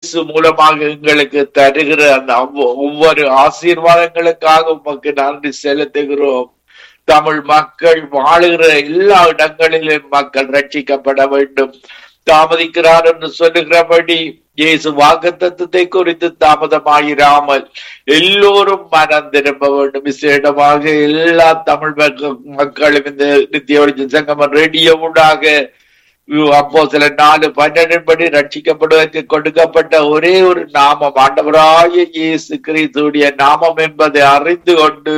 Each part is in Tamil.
இயேசு மூலமாக எங்களுக்கு தருகிற அந்த ஒவ்வொ- ஒவ்வொரு ஆசீர்வாதங்களுக்காக உமக்கு நன்றி செலுத்துகிறோம் தமிழ் மக்கள் வாழுகிற எல்லா இடங்களிலும் மக்கள் ரட்சிக்கப்பட வேண்டும் தாமதிக்கிறார் என்று சொல்லுகிறபடி இயேசு வாக்குத்தத்தத்தை குறித்து தாமதமாயிராமல் எல்லோரும் மனம் திரும்ப வேண்டும் விசேடமாக எல்லா தமிழ் மக்க- மக்களும் இந்த நித்திய ஒளிச்ச சங்கமம் ரேடியோவுடாக அப்போ சில நாலு பன்னெண்டின் படி ரட்சிக்கப்படுவதற்கு கொடுக்கப்பட்ட ஒரே ஒரு நாமம் ஆண்டவராய இயேசு கிறிஸ்துடைய நாமம் என்பதை அறிந்து கொண்டு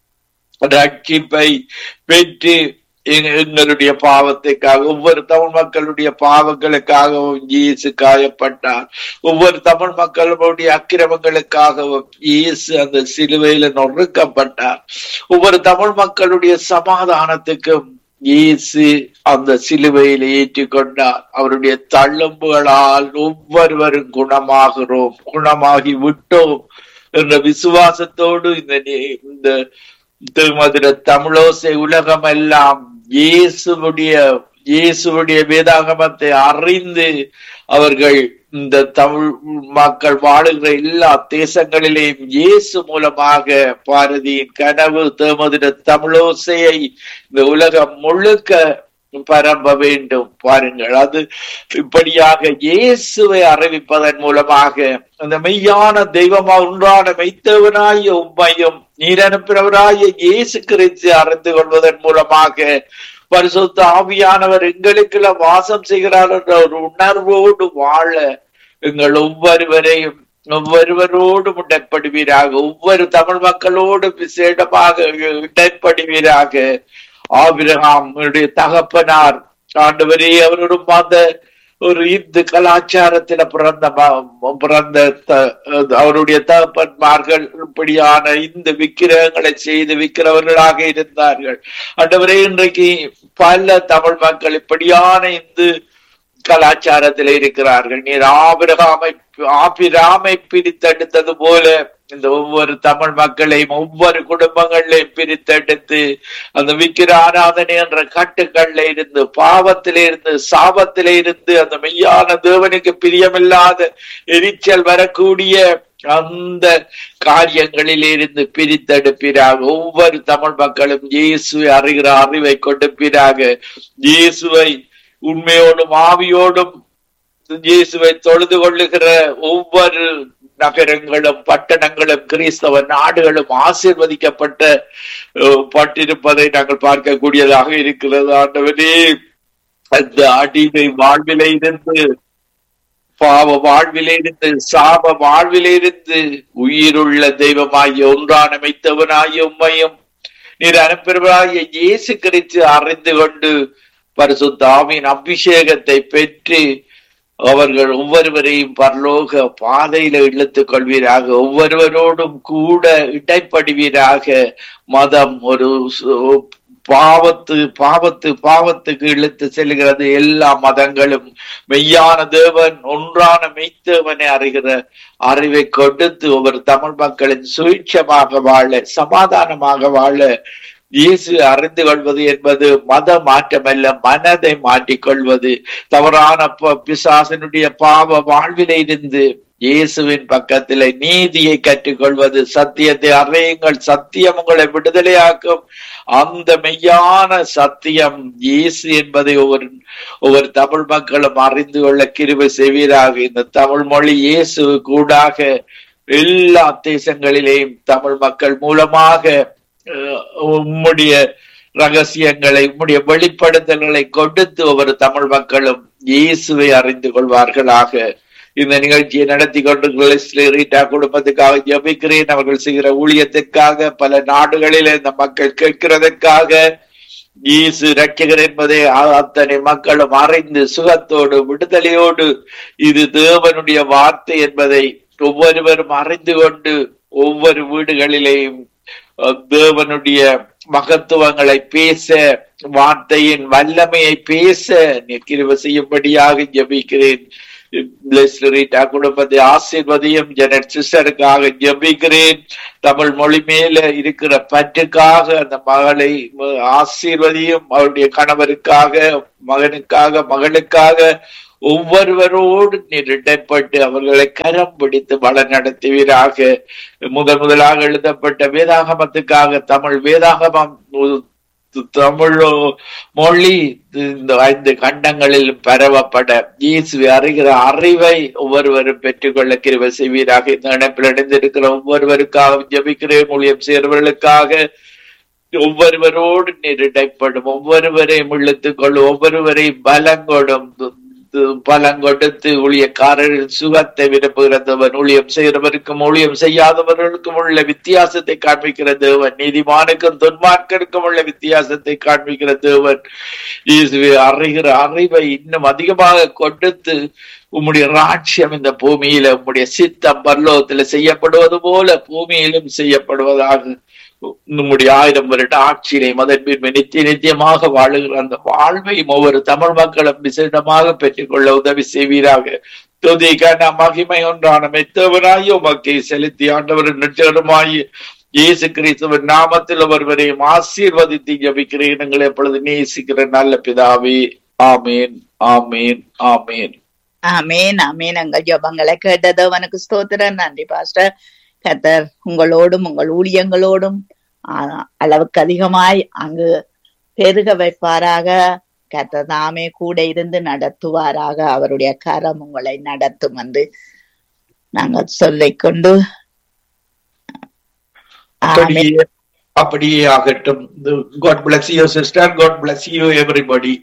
ரட்சிப்பை பெற்று எங்க- எங்களுடைய பாவத்துக்காக ஒவ்வொரு தமிழ் மக்களுடைய பாவங்களுக்காகவும் இயேசு காயப்பட்டார் ஒவ்வொரு தமிழ் மக்களுடைய அக்கிரமங்களுக்காகவும் இயேசு அந்த சிலுவையில நொறுக்கப்பட்டார் ஒவ்வொரு தமிழ் மக்களுடைய சமாதானத்துக்கும் இயேசு அந்த சிலுவையில் ஏற்றுக்கொண்டார் அவருடைய தள்ளும்புகளால் ஒவ்வொருவரும் குணமாகிறோம் குணமாகி விட்டோம் என்ற விசுவாசத்தோடு இந்த நி- இந்த திருமதுர தமிழோசை உலகம் எல்லாம் இயேசுவுடைய இயேசுவுடைய வேதாகமத்தை அறிந்து அவர்கள் இந்த தமிழ் மக்கள் வாழுகிற எல்லா தேசங்களிலேயும் இயேசு மூலமாக பாரதியின் கனவு தேமதுர தமிழோசையை இந்த உலகம் முழுக்க பரம்ப வேண்டும் பாருங்கள் அது இப்படியாக இயேசுவை அறிவிப்பதன் மூலமாக அந்த மெய்யான தெய்வமா ஒன்றான மெய்த்தவனாய உண்மையும் நீர் அனுப்பினவராய இயேசு கிறிஸ்து அறிந்து கொள்வதன் மூலமாக பரிசுத்த ஆவியானவர் எங்களுக்குள்ள வாசம் செய்கிறார் என்ற ஒரு உணர்வோடு வாழ எங்கள் ஒவ்வொருவரையும் ஒவ்வொருவரோடும் இடைப்படுவீராக ஒவ்வொரு தமிழ் மக்களோடு விசேடமாக இடைப்படுவீராக ஆபிரகாம் தகப்பனார் ஆண்டவரே அவரோடும் அந்த ஒரு இந்து கலாச்சாரத்தில பிறந்த ம- பிறந்த த- அவருடைய தகப்பன்மார்கள் இப்படியான இந்த விக்கிரகங்களை செய்து விக்கிறவர்களாக இருந்தார்கள் ஆண்டவரே இன்றைக்கு பல தமிழ் மக்கள் இப்படியான இந்து கலாச்சாரத்தில் இருக்கிறார்கள் நீர் ஆபிரகாமை ஆபிராமை பிரித்தெடுத்தது போல இந்த ஒவ்வொரு தமிழ் மக்களையும் ஒவ்வொரு குடும்பங்களையும் பிரித்தெடுத்து அந்த விக்கிர ஆராதனை என்ற கட்டுக்கள்ல இருந்து பாவத்தில இருந்து சாபத்தில இருந்து அந்த மெய்யான தேவனுக்கு பிரியமில்லாத எரிச்சல் வரக்கூடிய அந்த காரியங்களில் இருந்து பிரித்தெடுப்பீராக ஒவ்வொரு தமிழ் மக்களும் இயேசுவை அறிகிற அறிவை கொடுப்பீராக இயேசுவை உண்மையோடும் ஆவியோடும் இயேசுவை தொழுது கொள்ளுகிற ஒவ்வொரு நகரங்களும் பட்டணங்களும் கிறிஸ்தவ நாடுகளும் ஆசீர்வதிக்கப்பட்ட அஹ், பட்டிருப்பதை நாங்கள் பார்க்கக்கூடியதாக இருக்கிறது ஆண்டவரே அந்த அடிமை வாழ்விலே இருந்து பாவ வாழ்விலே இருந்து சாப வாழ்விலே இருந்து உயிருள்ள தெய்வமாகிய ஒன்றான மைத்தவனாகிய உண்மையும் நீர் அனுப்பினவராகிய இயேசு கிறிஸ்து அறிந்து கொண்டு பரிசுத்த ஆவியின் அபிஷேகத்தை பெற்று அவர்கள் ஒவ்வொருவரையும் பரலோக பாதையில இழுத்துக் கொள்வீராக ஒவ்வொருவரோடும் கூட இடைப்படுவீராக மதம் ஒரு சு- பாவத்து பாவத்து பாவத்துக்கு இழுத்து செல்கிறது எல்லா மதங்களும் மெய்யான தேவன் ஒன்றான மெய்த்தேவனை அறிகிற அறிவை கொடுத்து ஒவ்வொரு தமிழ் மக்களின் சுயட்சமாக வாழ சமாதானமாக வாழ இயேசு அறிந்து கொள்வது என்பது மத மாற்றமல்ல மனதை மாற்றிக்கொள்வது தவறான ப- பிசாசனுடைய பாவ வாழ்விலே இருந்து இயேசுவின் பக்கத்திலே நீதியை கற்றுக்கொள்வது சத்தியத்தை அறியுங்கள் சத்தியம் உங்களை விடுதலையாக்கும் அந்த மெய்யான சத்தியம் இயேசு என்பதை ஒவ்வொரு ஒவ்வொரு தமிழ் மக்களும் அறிந்து கொள்ள கிருபை செய்வீராக இந்த தமிழ் மொழி இயேசு கூடாக எல்லா தேசங்களிலேயும் தமிழ் மக்கள் மூலமாக அஹ், உம்முடைய ரகசியங்களை உம்முடைய வெளிப்படுத்தல்களை கொடுத்து ஒவ்வொரு தமிழ் மக்களும் இயேசுவை அறிந்து கொள்வார்களாக இந்த நிகழ்ச்சியை நடத்தி கொண்டிருக்கிற ரீட்டா குடும்பத்துக்காக ஜபிக்கிறேன் அவர்கள் செய்கிற ஊழியத்துக்காக பல நாடுகளில் இந்த மக்கள் கேட்கிறதற்காக இயேசு ரட்சகர் என்பதை அ- அத்தனை மக்களும் அறிந்து சுகத்தோடு விடுதலையோடு இது தேவனுடைய வார்த்தை என்பதை ஒவ்வொருவரும் அறிந்து கொண்டு ஒவ்வொரு வீடுகளிலேயும் அஹ், தேவனுடைய மகத்துவங்களை பேச வார்த்தையின் வல்லமையை பேச நிற்கிற செய்யும்படியாக ஜெபிக்கிறேன் லெஸ்லரிட்டா குடும்பத்தை ஆசீர்வதியும் ஜெனட் சிஸ்டருக்காக ஜெபிக்கிறேன் தமிழ் மொழி மேல இருக்கிற பற்றுக்காக அந்த மகளை ஆசீர்வதியும் அவருடைய கணவருக்காக மகனுக்காக மகளுக்காக ஒவ்வொருவரோடு நீர் இடைப்பட்டு அவர்களை கரம் பிடித்து வள நடத்துவீராக முதல் முதலாக எழுதப்பட்ட வேதாகமத்துக்காக தமிழ் வேதாகமம் தமிழ் மொழி இந்த ஐந்து கண்டங்களில் பரவப்பட இயேசுவை அறிகிற அறிவை ஒவ்வொருவரும் பெற்றுக்கொள்ள கிருபை செய்வீராக இந்த இணைப்பில் இணைந்திருக்கிற ஒவ்வொருவருக்காக ஜபிக்கிறேன் ஊழியம் செய்கிறவர்களுக்காக ஒவ்வொருவரோடு நீர் இடைப்படும் ஒவ்வொருவரையும் இழுத்துக் கொள்ளும் ஒவ்வொருவரையும் பலங்கொடும் பலம் கொடுத்து ஊழியக்காரரின் சுகத்தை விரும்புகிற தேவன் ஊழியம் செய்கிறவருக்கும் ஊழியம் செய்யாதவர்களுக்கும் உள்ள வித்தியாசத்தை காண்பிக்கிற தேவன் நீதிமானுக்கும் துன்மார்க்கருக்கும் உள்ள வித்தியாசத்தை காண்பிக்கிற தேவன் இயேசுவை அறிகிற அறிவை இன்னும் அதிகமாக கொடுத்து உம்முடைய ராட்சியம் இந்த பூமியில உம்முடைய சித்தம் பரலோகத்துல செய்யப்படுவது போல பூமியிலும் செய்யப்படுவதாக நம்முடைய ஆயிரம் வருட ஆட்சியிலே மதன்பின் நித்திய நித்தியமாக வாழுகிற அந்த வாழ்வை ஒவ்வொரு தமிழ் மக்களும் விசேடமாக பெற்றுக்கொள்ள உதவி செய்வீராக துதிக்கான மகிமை ஒன்றான மெத்தவனாய் உமக்கை செலுத்தி ஆண்டவர் நிச்சயமாய் இயேசு கிறிஸ்துவின் நாமத்தில் ஒருவரையும் ஆசீர்வதித்து ஜபிக்கிறேன் எங்களை எப்பொழுது நேசிக்கிற நல்ல பிதாவே ஆமேன் ஆமேன் ஆமேன் ஆமேன் ஆமேன் எங்கள் ஜபங்களை கேட்டது அவனுக்கு ஸ்தோத்திரம் நன்றி பாஸ்டர் கத்தர் உங்களோடும் உங்கள் ஊழியங்களோடும் அளவுக்கு அதிகமாய் அங்கு பெருக வைப்பாராக கத்தர் தாமே கூட இருந்து நடத்துவாராக அவருடைய கரம் உங்களை நடத்தும் என்று நாங்கள் சொல்லிக் கொண்டு அப்படியே அப்படியே ஆகட்டும் God bless you sister God bless you everybody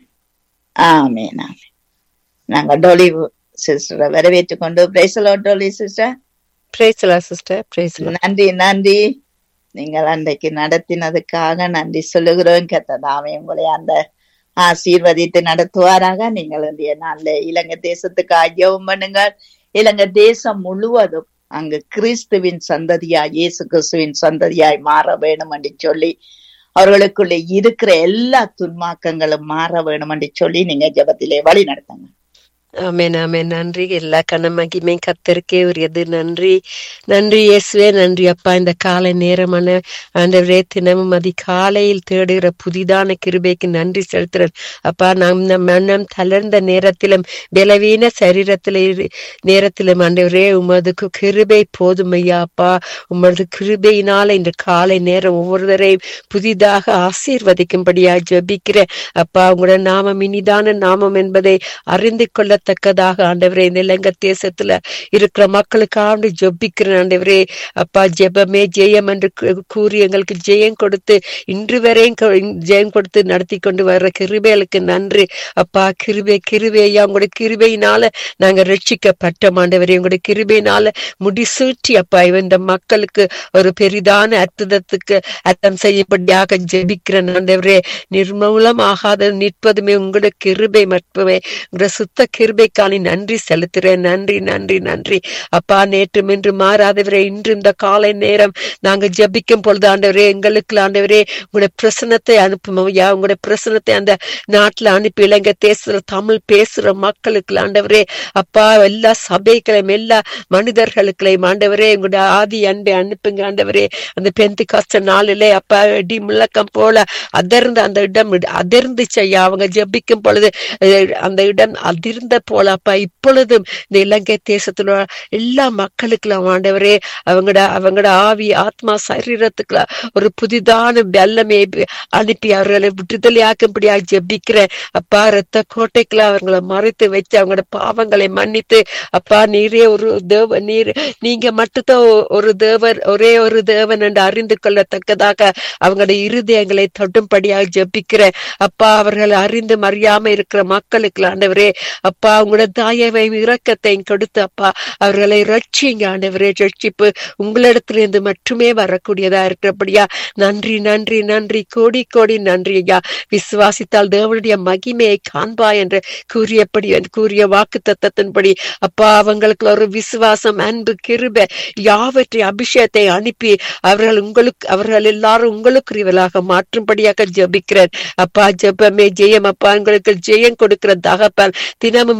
amen amen நாங்க டோலி சிஸ்டரை வரவேற்றுக் கொண்டு praise the Lord Dolly sister praise the Lord sister praise the Lord நன்றி நன்றி நீங்கள் அன்றைக்கு நடத்தினதுக்காக நன்றி சொல்லுகிறோம் கத்ததாமே உங்களை அந்த ஆசீர்வதித்து நடத்துவாராக நீங்கள் இந்திய நாள்ல இலங்கை தேசத்துக்கு ஐயவும் பண்ணுங்கள் இலங்கை தேசம் முழுவதும் அங்கு கிறிஸ்துவின் சந்ததியாய் இயேசு கிறிஸ்துவின் சந்ததியாய் மாற வேணும் என்று சொல்லி அவர்களுக்குள்ள இருக்கிற எல்லா துன்மாக்கங்களும் மாற வேணும் என்று சொல்லி நீங்க ஜபத்திலே வழி நடத்துங்க ஆமேன் ஆமேன் நன்றி எல்லா கனமகிமே கத்தருக்கே உரியது நன்றி நன்றி இயேசுவே நன்றி அப்பா இந்த காலை நேரமான ஆண்டவரே தினமும் அதிகாலையில் தேடுகிற புதிதான கிருபைக்கு நன்றி செலுத்துறேன் அப்பா நம் நம் மனம் தளர்ந்த நேரத்திலும் பலவீன சரீரத்தில நேரத்திலும் ஆண்டவரே உமது கிருபை போதும் ஐயா அப்பா உமது கிருபையினால இந்த காலை நேரம் ஒவ்வொருவரையும் புதிதாக ஆசீர்வதிக்கும்படியா ஜபிக்கிறேன் அப்பா உங்களோட நாமம் இனிதான நாமம் என்பதை அறிந்து கொள்ள தக்கதாக ஆண்டவரே இந்த இலங்கை தேசத்துல இருக்கிற மக்களுக்காக ஜெபிக்கிறேன் ஆண்டவரே அப்பா ஜெபமே ஜெயம் என்று கூறி எங்களுக்கு ஜெயம் கொடுத்து இன்று வரையும் ஜெயம் கொடுத்து நடத்தி கொண்டு வர்ற கிருபைகளுக்கு நன்றி அப்பா கிருபை கிருபையா உங்களுடைய கிருபையினால நாங்க ரட்சிக்கப்பட்டோம் ஆண்டவரே உங்களுடைய கிருபையினால முடிசூட்டி அப்பா இந்த மக்களுக்கு ஒரு பெரிதான அற்புதத்துக்கு அர்த்தம் செய்யப்படியாக ஜெபிக்கிறேன் ஆண்டவரே நிர்மூலமாகாத நிற்பதுமே உங்களுடைய கிருபை மட்டுமே உங்களுடைய சுத்த கிருபைக்காணி நன்றி செலுத்துறேன் நன்றி நன்றி நன்றி அப்பா நேற்று இன்று மாறாதவரே இன்று இந்த காலை நேரம் நாங்க ஜபிக்கும் பொழுது ஆண்டவரே எங்களுக்கு ஆண்டவரே உங்களுடைய பிரசனத்தை அனுப்பும் ஐயா உங்களுடைய பிரசனத்தை அந்த நாட்டுல அனுப்பி இலங்கை தேசுற தமிழ் பேசுற மக்களுக்கு ஆண்டவரே அப்பா எல்லா சபைகளையும் எல்லா மனிதர்களுக்களையும் ஆண்டவரே உங்களுடைய ஆதி அன்பை அனுப்புங்க ஆண்டவரே அந்த பெந்தி கஷ்ட நாளிலே அப்பா இடி முழக்கம் போல அதிர்ந்து அந்த இடம் அதிர்ந்து செய்ய அவங்க ஜபிக்கும் பொழுது அந்த இடம் அதிர்ந்த போல அப்பா இப்பொழுதும் இந்த இலங்கை தேசத்துல எல்லா மக்களுக்குலாம் ஆண்டவரே அவங்களோட அவங்களோட ஆவி ஆத்மா சரீரத்துக்குள்ள ஒரு புதிதான வெள்ளமே அனுப்பி அவர்களை விடுதலையாக்கும்படியா ஜெபிக்கிறேன் அப்பா ரத்த கோட்டைக்குள்ள அவங்களை மறைத்து வச்சு அவங்களோட பாவங்களை மன்னித்து அப்பா நீரே ஒரு தேவ நீர் நீங்க மட்டும்தான் ஒரு தேவர் ஒரே ஒரு தேவன் என்று அறிந்து கொள்ளத்தக்கதாக அவங்களுடைய இருதயங்களை தொடும்படியாக ஜெபிக்கிறேன் அப்பா அவர்கள் அறிந்து அறியாம இருக்கிற மக்களுக்கு ஆண்டவரே அப்பா உங்களோட தாயவையும் இரக்கத்தையும் கொடுத்து அப்பா அவர்களை ரட்சிங்க ஆண்டவரே ரட்சிப்பு உங்களிடத்திலிருந்து மட்டுமே வரக்கூடியதா இருக்கிறபடியா நன்றி நன்றி நன்றி கோடி கோடி நன்றி ஐயா விசுவாசித்தால் தேவனுடைய மகிமையை காண்பா என்று கூறியபடி கூறிய வாக்கு தத்தத்தின்படி அப்பா அவங்களுக்கு ஒரு விசுவாசம் அன்பு கிருப யாவற்றை அபிஷேகத்தை அனுப்பி அவர்கள் உங்களுக்கு அவர்கள் எல்லாரும் உங்களுக்கு மாற்றும்படியாக ஜபிக்கிறேன் அப்பா ஜெபமே ஜெயம் அப்பா உங்களுக்கு ஜெயம் கொடுக்கிற தகப்பன் தினமும்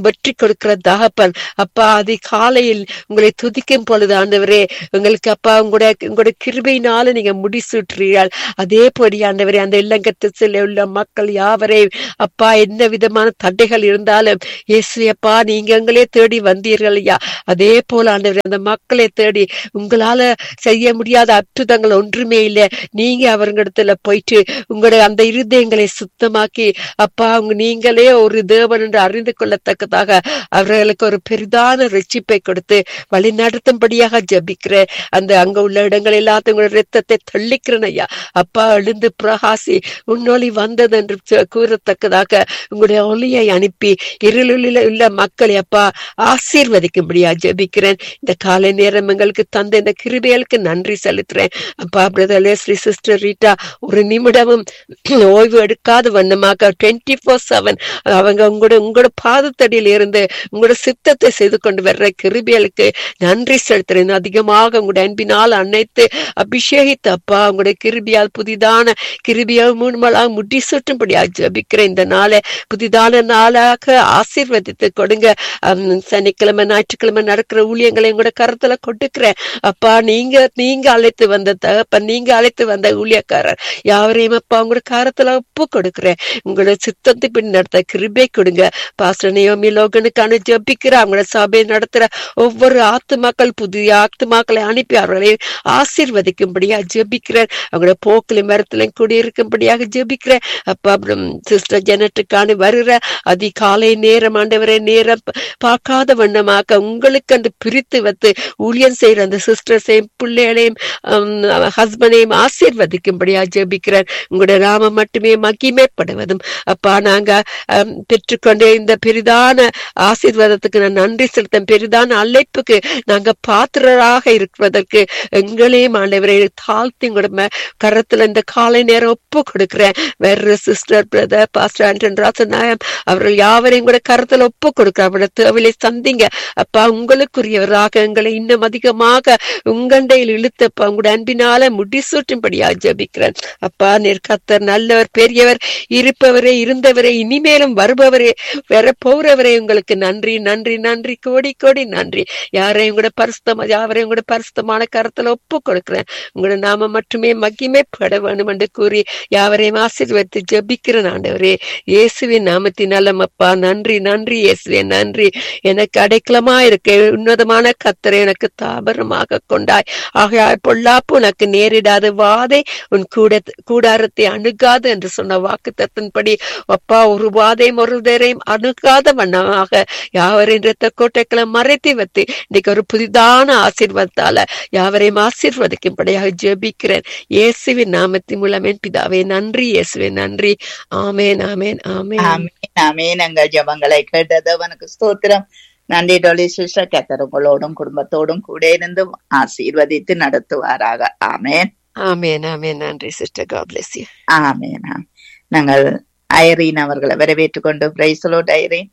எல்லாம் வெற்றி கொடுக்கிற தகப்பன் அப்பா அதிகாலையில் உங்களை துதிக்கும் பொழுது ஆண்டவரே உங்களுக்கு அப்பா உங்களுடைய உங்களுடைய கிருபையினால நீங்க முடிசூட்டுறீர்கள் அதே போடி ஆண்டவரே அந்த இல்லங்கத்தில் உள்ள மக்கள் யாவரே அப்பா என்ன விதமான தடைகள் இருந்தாலும் இயேசு அப்பா நீங்க எங்களே தேடி வந்தீர்கள் ஐயா அதே போல ஆண்டவரே அந்த மக்களை தேடி உங்களால செய்ய முடியாத அற்புதங்கள் ஒன்றுமே இல்லை நீங்க அவர்களிடத்துல போயிட்டு உங்களுடைய அந்த இருதயங்களை சுத்தமாக்கி அப்பா உங்க நீங்களே ஒரு தேவன் என்று அறிந்து கொள்ளத்தக்கதாக அவர்களுக்கு ஒரு பெரிதான ரட்சிப்பை கொடுத்து வழி நடத்தும்படியாக ஜபிக்கிறேன் அந்த அங்க உள்ள இடங்கள் எல்லாத்தையும் உங்களுடைய ரத்தத்தை தள்ளிக்கிறேன் ஐயா அப்பா எழுந்து பிரகாசி உன்னொளி வந்தது என்று சொ- கூறத்தக்கதாக உங்களுடைய ஒளியை அனுப்பி இருளில் உள்ள மக்களை அப்பா ஆசீர்வதிக்கும்படியா ஜெபிக்கிறேன் இந்த காலை நேரம் எங்களுக்கு தந்த இந்த கிருபைகளுக்கு நன்றி செலுத்துறேன் அப்பா பிரதர் ஸ்ரீ சிஸ்டர் ரீட்டா ஒரு நிமிடமும் ஓய்வு எடுக்காத வண்ணமாக டுவெண்ட்டி ஃபோர் செவன் அவங்க உங்களோட உங்களோட பாதத்தடியில் இருந்து உங்களோட சித்தத்தை செய்து கொண்டு வர்ற கிருபியலுக்கு நன்றி செலுத்துறேன் அதிகமாக உங்களுடைய அன்பினால் அனைத்து அபிஷேகித்து அப்பா உங்களுடைய கிருபியால் புதிதான கிருபியால் மூணுமலாக முடி சுட்டும்படியாக ஜபிக்கிறேன் இந்த நாளை புதிதான நாளாக ஆசீர்வதித்து கொடுங்க ஹம், சனிக்கிழமை ஞாயிற்றுக்கிழமை நடக்கிற ஊழியங்களை உங்களோட கருத்துல கொடுக்கிறேன் அப்பா நீங்க நீங்க அழைத்து வந்த தகப்பன் நீங்க அழைத்து வந்த ஊழியக்காரர் யாவரையும் அப்பா உங்களோட கருத்துல ஒப்பு கொடுக்கிறேன் உங்களோட சித்தத்தை பின் நடத்த கிருபை கொடுங்க பாஸ்டர் நியோமி லோகனுக்கான ஜபிக்கிற அவங்களோட சபை நடத்துற ஒவ்வொரு ஆத்துமாக்கள் புதிய ஆத்துமாக்களை அனுப்பி அவர்களை ஆசீர்வதிக்கும்படியா ஜெபிக்கிறேன் அவங்களோட போக்கிலும் மரத்திலும் குடியிருக்கும்படியாக ஜெபிக்கிறேன் அப்பா சிஸ்டர் ஜெனட்டுக்கான வருகிற அதிகாலை நேரம் ஆண்டவரே நேரம் ப- பார்க்காத வண்ணமாக உங்களுக்கு அந்த பிரித்து வைத்து ஊழியம் செய்யற அந்த சிஸ்டர்ஸையும் பிள்ளைகளையும் ஹஸ்பண்டையும் ஆசீர்வதிக்கும்படியா ஜெபிக்கிறேன் உங்களுடைய நாமம் மட்டுமே மகிமைப்படுவதும் அப்பா நாங்க ஹம், பெற்றுக்கொண்ட இந்த பெரிதான ஆசீர்வாதத்துக்கு நான் நன்றி செலுத்தேன் பெரிதான அழைப்புக்கு நாங்க பாத்திரராக இருப்பதற்கு எங்களையும் ஆண்டவரை தாழ்த்தி உங்களோட ம- கரத்துல இந்த காலை நேரம் ஒப்பு கொடுக்கிறேன் வேற sister brother pastor Anton Rasanayagam அவர்கள் யாவரையும் கூட கரத்துல ஒப்பு கொடுக்கிறேன் அவரோட தேவையை சந்திங்க அப்பா உங்களுக்குரியவராக எங்களை இன்னும் அதிகமாக உங்கண்டையில் இழுத்தப்பா உங்களுடைய அன்பினால முடிசூட்டும்படியா ஜபிக்கிறேன் அப்பா நீர் கத்தர் நல்லவர் பெரியவர் இருப்பவரே இருந்தவரே இனிமேலும் வருபவரே வர போறவரே உங்களுக்கு நன்றி நன்றி நன்றி கோடி கோடி நன்றி யாரையும் கூட பரிசுத்தமா யாவரையும் கூட பரிசுத்தமான கருத்துல ஒப்பு கொடுக்கிறேன் உங்களோட நாம மட்டுமே மகிமைப்பட வேண்டும் என்று கூறி யாவரையும் ஆசீர்வதித்து ஜெபிக்கிறேன் ஆண்டவரே இயேசுவின் நாமத்தினால அப்பா நன்றி நன்றி இயேசுவே நன்றி எனக்கு அடைக்கலமா இருக்க உன்னதமான கத்தரை எனக்கு தாபரமாக கொண்டாய் ஆகையால் பொல்லாப்பு உனக்கு நேரிடாது வாதை உன் கூட கூடாரத்தை அணுகாது என்று சொன்ன வாக்கு தத்தின்படி அப்பா ஒரு வாதையும் ஒரு தரையும் அணுகாத வண்ணமாக யாவரின் இரத்த கோட்டைகளை மறைத்து வைத்து இன்னைக்கு ஒரு புதிதான ஆசீர்வாதத்தால யாவரையும் ஆசீர்வதிக்கும்படியாக ஜெபிக்கிறேன் இயேசுவின் நாமத்தின் மூலம் என் பிதாவே நன்றி இயேசுவே நன்றி ஆமேன் ஆமேன் ஆமேன் ஆமீன் ஆமீன் எங்கள் ஜபங்களை கேட்டது அவனுக்கு ஸ்தோத்திரம் நன்றி டொலி சிஸ்டர் கத்தர் உங்களோடும் குடும்பத்தோடும் கூட இருந்து ஆசீர்வதித்து நடத்துவாராக ஆமேன் ஆமேன் ஆமேன் நன்றி sister God bless you amen ஆம். நாங்கள் ஐரீன் அவர்களை வரவேற்றுக் கொண்டு பிரைசலோ Zareen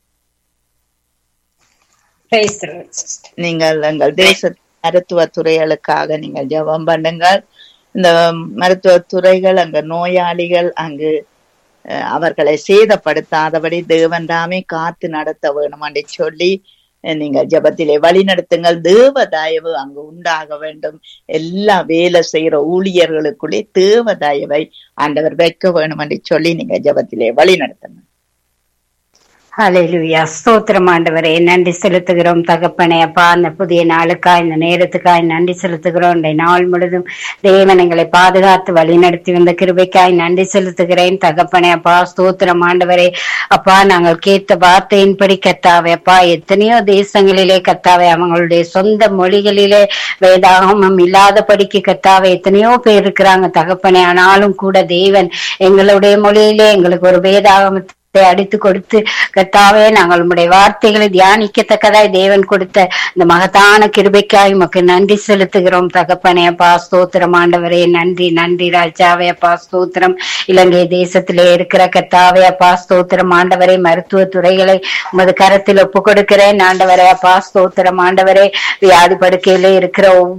Praise the Lord, sister. நீங்கள் எங்கள் தேச மருத்துவ துறைகளுக்காக நீங்கள் ஜெபம் பண்ணுங்கள் இந்த மருத்துவ துறைகள் அங்க நோயாளிகள் அங்கு அஹ், அவர்களை சேதப்படுத்தாதபடி தேவன் தாமே காத்து நடத்த வேணும் என்று சொல்லி அஹ், நீங்கள் ஜெபத்திலே வழி நடத்துங்கள் தேவ தயவு அங்கு உண்டாக வேண்டும் எல்லா வேலை செய்யற ஊழியர்களுக்குள்ளே தேவ தயவை ஆண்டவர் வைக்க வேணும் என்று சொல்லி நீங்க ஜெபத்திலே வழி நடத்துங்க ஹalleluya ஸ்தோத்திரம் ஆண்டவரே நன்றி செலுத்துகிறோம் தகப்பனே அப்பா அந்த புதிய நாளுக்காய் இந்த நேரத்துக்காய் நன்றி செலுத்துகிறோம் இந்த நாள் முழுதும் தேவன் எங்களை பாதுகாத்து வழிநடத்தி வந்த கிருபைக்காய் நன்றி செலுத்துகிறேன் தகப்பனே அப்பா ஸ்தோத்திரம் ஆண்டவரே அப்பா நாங்கள் கேட்ட வார்த்தையின்படி கத்தாவே அப்பா எத்தனையோ தேசங்களிலே கத்தாவே அவங்களுடைய சொந்த மொழிகளிலே வேதாகமம் இல்லாதபடிக்கு கத்தாவே எத்தனையோ பேர் இருக்கிறாங்க தகப்பனே ஆனாலும் கூட தேவன் எங்களுடைய மொழியிலே எங்களுக்கு ஒரு வேதாகமத்தை அடித்து கொடுத்து கத்தாவே நாங்கள் உம்முடைய வார்த்தைகளை தியானிக்கத்தக்கதாய் தேவன் கொடுத்த இந்த மகத்தான கிருபைக்காய் உமக்கு நன்றி செலுத்துகிறோம் தகப்பனே அப்பா ஸ்தோத்திரம் ஆண்டவரே நன்றி நன்றி ராஜாவே அப்பா ஸ்தோத்திரம் இலங்கை தேசத்திலே இருக்கிற கத்தாவே அப்பா ஸ்தோத்திரம் ஆண்டவரே மருத்துவ துறைகளை உமது கரத்தில் ஒப்பு கொடுக்கிறேன் ஆண்டவரே அப்பா ஸ்தோத்திரம் ஆண்டவரே வியாதி படுக்கையிலே இருக்கிற ஒவ்வொரு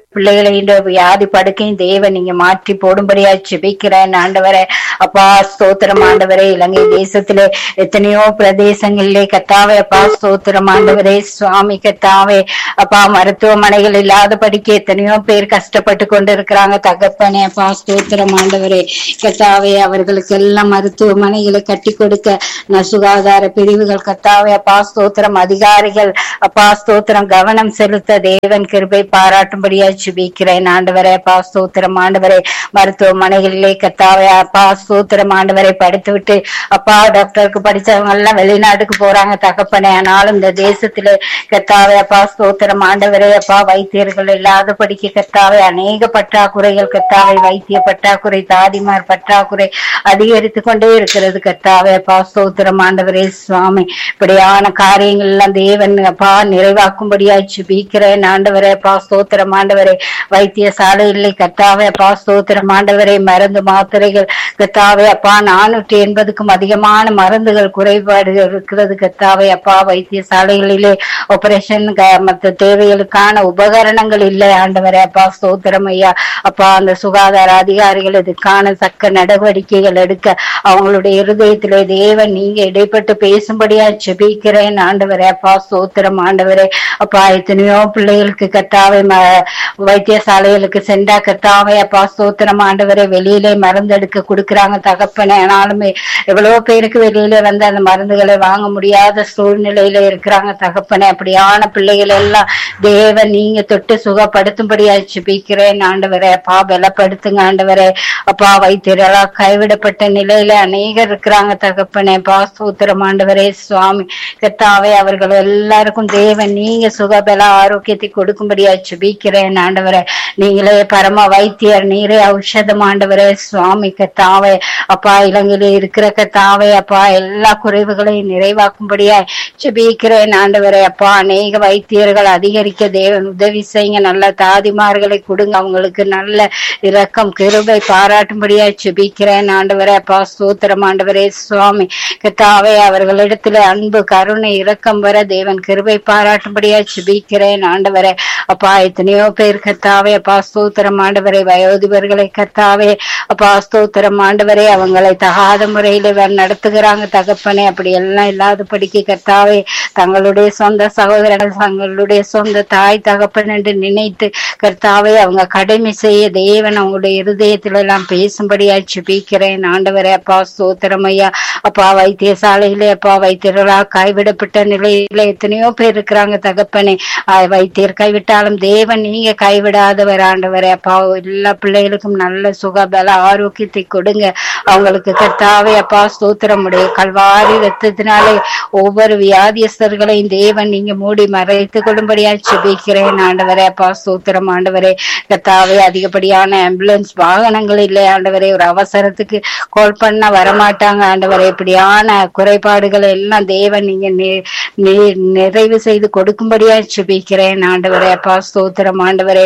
பிள்ளைகளை இந்த வியாதி படுக்கையும் தேவன் நீங்க மாற்றி போடும்படியா ஜெபிக்கிறேன் ஆண்டவரே அப்பா ஸ்தோத்திரம் ஆண்டவரே இலங்கை தேசத்திலே எத்தனையோ பிரதேசங்களிலே கத்தாவே அப்பா ஸ்தோத்திரம் ஆண்டவரே சுவாமி கத்தாவே அப்பா மருத்துவமனைகள் இல்லாத படிக்க எத்தனையோ பேர் கஷ்டப்பட்டு கொண்டு இருக்கிறாங்க தகப்பனே அப்பா ஸ்தோத்திரம் ஆண்டவரே கத்தாவே அவர்களுக்கு எல்லாம் மருத்துவமனைகளை கட்டி கொடுக்க ந- சுகாதார பிரிவுகள் கத்தாவே அப்பா ஸ்தோத்திரம் அதிகாரிகள் அப்பா ஸ்தோத்திரம் கவனம் செலுத்த தேவன் கிருபை பாராட்டும்படியா ஜெபிக்கிறேன் ஆண்டவரே அப்பா ஸ்தோத்திரம் ஆண்டவரே மருத்துவமனைகளிலே கத்தாவே அப்பா ஸ்தோத்திரம் ஆண்டவரை படித்து விட்டு அப்பா டாக்டருக்கு படிச்சவங்க எல்லாம் வெளிநாட்டுக்கு போறாங்க தகப்பனே ஆனாலும் இந்த தேசத்திலே கத்தாவே அப்பா ஸ்தோத்திரம் ஆண்டவரே அப்பா வைத்தியர்கள் இல்லாத படிக்க கத்தாவே அநேக பற்றாக்குறைகள் கத்தாவே வைத்திய பற்றாக்குறை தாதிமார் பற்றாக்குறை அதிகரித்து கொண்டே இருக்கிறது கத்தாவே அப்பா ஸ்தோத்திரம் ஆண்டவரே சுவாமி இப்படியான காரியங்கள் எல்லாம் தேவன் அப்பா நிறைவாக்கும்படியா ஜெபிக்கிறேன் ஆண்டவரே அப்பா ஸ்தோத்திரம் ஆண்டவரே வைத்தியசாலையில் கத்தாவே அப்பா ஸ்தோத்திரம் ஆண்டவரே மருந்து மாத்திரைகள் கத்தாவே அப்பா நானூற்றி எண்பதுக்கும் அதிகமான மருந்துகள் குறைபாடுகள் இருக்கிறது கத்தாவே அப்பா வைத்தியசாலைகளிலே ஆபரேஷன் மற்ற தேவைகளுக்கான உபகரணங்கள் இல்லை ஆண்டவரே அப்பா ஸ்தோத்திரம் ஐயா அப்பா அந்த சுகாதார அதிகாரிகள் இதுக்கான தக்க நடவடிக்கைகள் எடுக்க அவங்களுடைய இருதயத்திலே தேவன் நீங்க இடைப்பட்டு பேசும்படியா ஜெபிக்கிறேன் ஆண்டவரே அப்பா ஸ்தோத்திரம் ஆண்டவரே அப்பா எத்தனையோ பிள்ளைகளுக்கு கத்தாவை ம- வைத்தியசாலைகளுக்கு சென்றா கத்தாவை அப்பா ஸ்தோத்திரம் ஆண்டவரே வெளியிலே மருந்து எடுக்க கொடுக்கறாங்க தகப்பனே ஆனாலுமே எவ்வளவு பேருக்கு வெளியில வந்து அந்த மருந்துகளை வாங்க முடியாத சூழ்நிலையில இருக்கிறாங்க தகப்பனே அப்படியான பிள்ளைகள் எல்லாம் தேவன் நீங்க தொட்டு சுகப்படுத்தும்படியா ஜெபிக்கிறேன் ஆண்டவரே அப்பா பலப்படுத்துங்க ஆண்டவரே அப்பா வைத்தியர்களா கைவிடப்பட்ட நிலையில அநேகர் இருக்கிறாங்க தகப்பனே அப்பா ஸ்தோத்திரம் ஆண்டவரே சுவாமி கத்தாவே அவர்கள் எல்லாருக்கும் தேவன் நீங்க சுகபல ஆரோக்கியத்தை கொடுக்கும்படியா ஜெபிக்கிறேன் ஆண்டவரே நீங்களே பரம வைத்தியர் நீரே ஔஷதம் ஆண்டவரே சுவாமி கத்தாவே அப்பா இலங்கையில இருக்கிற கத்தாவே அப்பா எல்லா குறைவுகளையும் நிறைவாக்கும்படியா ஜெபிக்கிறேன் ஆண்டவரே அப்பா அநேக வைத்தியர்கள் அதிகரிக்க தேவன் உதவி செய்யுங்க நல்ல தாதிமார்களை கொடுங்க அவங்களுக்கு நல்ல இரக்கம் கிருபை பாராட்டும்படியா ஜெபிக்கிறேன் ஆண்டவரே அப்பா ஸ்தோத்திரம் ஆண்டவரே சுவாமி கத்தாவே அவர்களிடத்துல அன்பு கருணை இரக்கம் வர தேவன் கிருபை பாராட்டும்படியா ஜெபிக்கிறேன் ஆண்டவரே அப்பா எத்தனையோ பேர் கத்தாவே அப்பா ஸ்தோத்திரம் ஆண்டவரே வயோதிபர்களை கத்தாவே அப்பா ஸ்தோத்திரம் ஆண்டவரே அவங்களை தகாத முறையில வர் நடத்துகிறாங்க தகப்பனே அப்படி எல்லாம் இல்லாத படிக்க கத்தாவே தங்களுடைய சொந்த சகோதரர்கள் தங்களுடைய சொந்த தாய் தகப்பன் என்று நினைத்து கர்த்தாவே அவங்க கடமை செய்ய தேவன் அவங்களுடைய இருதயத்துல எல்லாம் பேசும்படியா ஜெபிக்கிறேன் ஆண்டவரே அப்பா ஸ்தோத்திரம் ஐயா அப்பா வைத்தியசாலையிலே அப்பா வைத்தியர்களா கைவிடப்பட்ட நிலையில எத்தனையோ பேர் இருக்கிறாங்க தகப்பனே ஆஹ் வைத்தியர் கைவிட்டாலும் தேவன் நீங்க கைவிடாதவர் ஆண்டவரே அப்பா எல்லா பிள்ளைகளுக்கும் நல்ல சுக பல ஆரோக்கியத்தை கொடுங்க அவங்களுக்கு கர்த்தாவே அப்பா ஸ்தோத்திரம் உடைய கல்வாரி ரத்தத்தினாலே ஒவ்வொரு வியாதியஸ்தர்களையும் தேவன் நீங்க மூடி மறைத்து கொள்ளும்படியா ஜெபிக்கிறேன் ஆண்டவரே அப்பா ஸ்தோத்திரம் ஆண்டவரே கர்த்தாவே அதிகப்படியான ஆம்புலன்ஸ் வாகனங்கள் இல்லை ஆண்டவரே ஒரு அவசரத்துக்கு கால் பண்ண வரமாட்டாங்க ஆண்டவரே இப்படியான குறைபாடுகள் எல்லாம் தேவன் நீங்க நி- நி- நிறைவு செய்து கொடுக்கும்படியா ஜெபிக்கிறேன் ஆண்டவரே அப்பா ஸ்தோத்திரம் ஆண்டவரே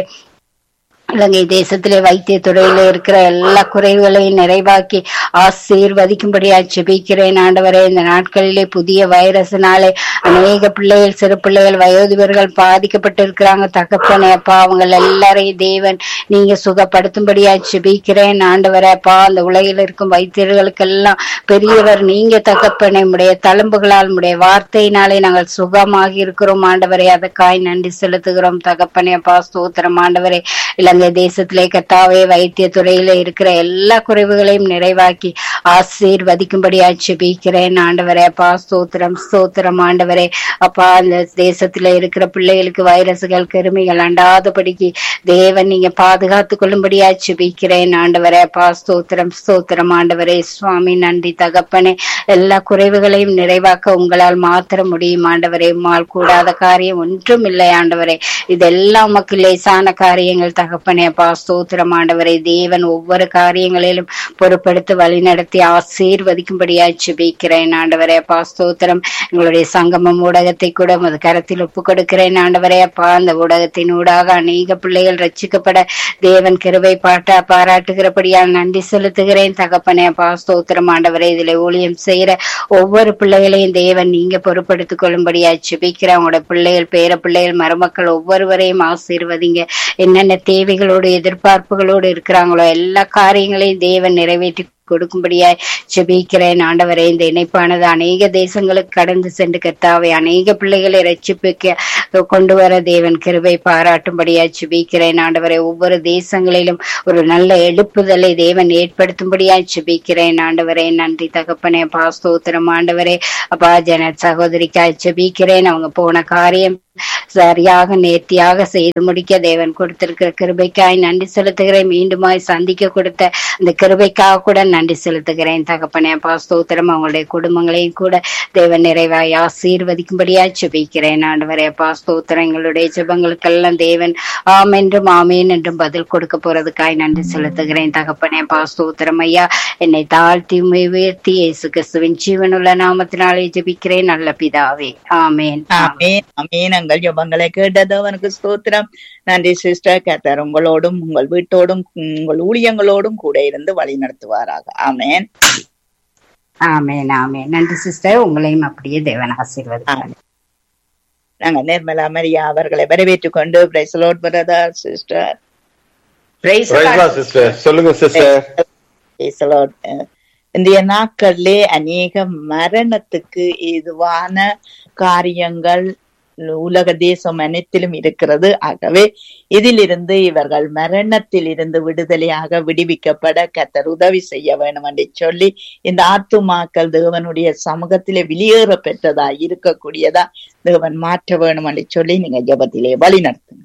இலங்கை தேசத்திலே வைத்திய துறையில இருக்கிற எல்லா குறைகளையும் நிறைவாக்கி ஆசீர்வதிக்கும்படியா ஜெபிக்கிறேன் ஆண்டவரே இந்த நாட்களிலே புதிய வைரஸ்னாலே அநேக பிள்ளைகள் சிறு பிள்ளைகள் வயோதிபர்கள் பாதிக்கப்பட்டு இருக்கிறாங்க தகப்பனே அப்பா அவங்க எல்லாரையும் தேவன் நீங்க சுகப்படுத்தும்படியா ஜெபிக்கிறேன் ஆண்டவரே அப்பா அந்த உலகில் இருக்கும் வைத்தியர்களுக்கெல்லாம் பெரியவர் நீங்க தகப்பனே உடைய தழும்புகளால் உடைய வார்த்தையினாலே நாங்கள் சுகமாகி இருக்கிறோம் ஆண்டவரே அதற்காய் நன்றி செலுத்துகிறோம் தகப்பனே அப்பா ஸ்தோத்திரம் ஆண்டவரே இலங்கை தேசத்திலே கத்தாவே வைத்திய துறையில இருக்கிற எல்லா குறைவுகளையும் நிறைவாக்கி ஆசீர்வதிக்கும்படி ஜெபிக்கிறேன் ஆண்டவரே அப்பா ஸ்தோத்திரம் ஸ்தோத்திரம் ஆண்டவரே அப்பா அந்த தேசத்துல இருக்கிற பிள்ளைகளுக்கு வைரசுகள் கிருமிகள் அண்டாதபடிக்கு தேவன் நீங்க பாதுகாத்து கொள்ளும்படி ஜெபிக்கிறேன் ஆண்டவரே அப்பா ஸ்தோத்திரம் ஸ்தோத்திரம் ஆண்டவரே சுவாமி நன்றி தகப்பனே எல்லா குறைவுகளையும் நிறைவாக்க உங்களால் மாத்திர முடியும் ஆண்டவரே உம்மால் கூடாத காரியம் ஒன்றும் இல்லை ஆண்டவரே இதெல்லாம் உமக்கு லேசான காரியங்கள் தகப்பனே தகப்பனே அப்பா ஸ்தோத்திரம் ஆண்டவரை தேவன் ஒவ்வொரு காரியங்களிலும் பொறுப்படுத்தி வழிநடத்தி ஆசீர்வதிக்கும்படியாய் ஜெபிக்கிறேன் ஆண்டவரே அப்பா ஸ்தோத்திரம் எங்களுடைய சங்கமம் ஊடகத்தை கூட உமது கரத்தில் ஒப்பு கொடுக்கிறேன் ஆண்டவரே அப்பா அந்த ஊடகத்தின் ஊடாக அநேக பிள்ளைகள் ரட்சிக்கப்பட தேவன் கிருபை பாட்டா பாராட்டுகிறபடியால் நன்றி செலுத்துகிறேன் தகப்பனே அப்பா ஸ்தோத்திரம் ஆண்டவரே இதுல ஊழியம் செய்யற ஒவ்வொரு பிள்ளைகளையும் தேவன் நீங்க பொறுப்படுத்திக் கொள்ளும்படியா ஜெபிக்கிறேன் உங்களோட பிள்ளைகள் பேர பிள்ளைகள் மருமக்கள் ஒவ்வொருவரையும் ஆசீர்வதிங்க என்னென்ன தேவைகளோடு எதிர்பார்ப்புகளோடு இருக்கிறாங்களோ எல்லா காரியங்களையும் தேவன் நிறைவேற்றி கொடுக்கும்படியாய் ஜெபிக்கிறேன் ஆண்டவரே இந்த இணைப்பானது அநேக தேசங்களுக்கு கடந்து சென்று கர்த்தாவை அநேக பிள்ளைகளை ரட்சிப்புக்க கொண்டு வர தேவன் கிருபை பாராட்டும்படியாய் ஜெபிக்கிறேன் ஆண்டவரே ஒவ்வொரு தேசங்களிலும் ஒரு நல்ல எழுப்புதலை தேவன் ஏற்படுத்தும்படியாய் ஜெபிக்கிறேன் ஆண்டவரே நன்றி தகப்பனே அப்பா ஸ்தோத்திரம் ஆண்டவரே அப்பா ஜன சகோதரிக்காய் ஜெபிக்கிறேன் அவங்க போன காரியம் சரியாக நேர்த்தியாக செய்து முடிக்க தேவன் கொடுத்திருக்கிற கிருபைக்காய் நன்றி செலுத்துகிறேன் மீண்டுமாய் சந்திக்க கொடுத்த அந்த கிருபைக்காக கூட நன்றி செலுத்துகிறேன் தகப்பனே அப்பா ஸ்தோத்திரம் அவங்களுடைய குடும்பங்களையும் கூட தேவன் நிறைவாய் ஆசீர்வதிக்கும்படியா ஜெபிக்கிறேன் ஆண்டவரே அப்பா ஸ்தோத்திரம் எங்களுடைய ஜெபங்களுக்கெல்லாம் தேவன் ஆம் என்றும் ஆமேன் என்றும் பதில் கொடுக்க போறதுக்காய் நன்றி செலுத்துகிறேன் தகப்பனே அப்பா ஸ்தோத்திரம் ஐயா என்னை தாழ்த்தி உம்மை உயர்த்தி இயேசு கிறிஸ்துவின் ஜீவனுள்ள நாமத்தினாலே ஜெபிக்கிறேன் நல்ல பிதாவே ஆமேன் ஆமேன் ஆமேன் எங்கள் ஜெபங்களை கேட்டது அவனுக்கு ஸ்தோத்திரம் நன்றி சிஸ்டர் கத்தர் உங்களோடும் உங்கள் வீட்டோடும் உங்கள் ஊழியங்களோடும் கூட இருந்து வழி நடத்துவாராக ஆமேன் ஆமேன் ஆமேன் நன்றி சிஸ்டர் உங்களையும் அப்படியே தேவன் ஆசீர்வதிப்பார் நாங்க நிர்மலா மரியா அவர்களை வரவேற்றுக் கொண்டு praise the Lord brother sister Praise the Praise Lord. God, sister. சொல்லுங்க சிஸ்டர் பிரைசலோட் இன்றைய நாட்களிலே அநேக மரணத்துக்கு ஏதுவான காரியங்கள் உலக தேசம் அனைத்திலும் இருக்கிறது ஆகவே இதிலிருந்து இவர்கள் மரணத்தில் இருந்து விடுதலையாக விடுவிக்கப்பட கத்தர் உதவி செய்ய வேண்டும் என்று சொல்லி இந்த ஆத்துமாக்கள் தேவனுடைய சமூகத்திலே வெளியேற பெற்றதா இருக்கக்கூடியதா தேவன் மாற்ற வேணும் என்று சொல்லி நீங்க ஜெபத்திலே வழி நடத்துங்க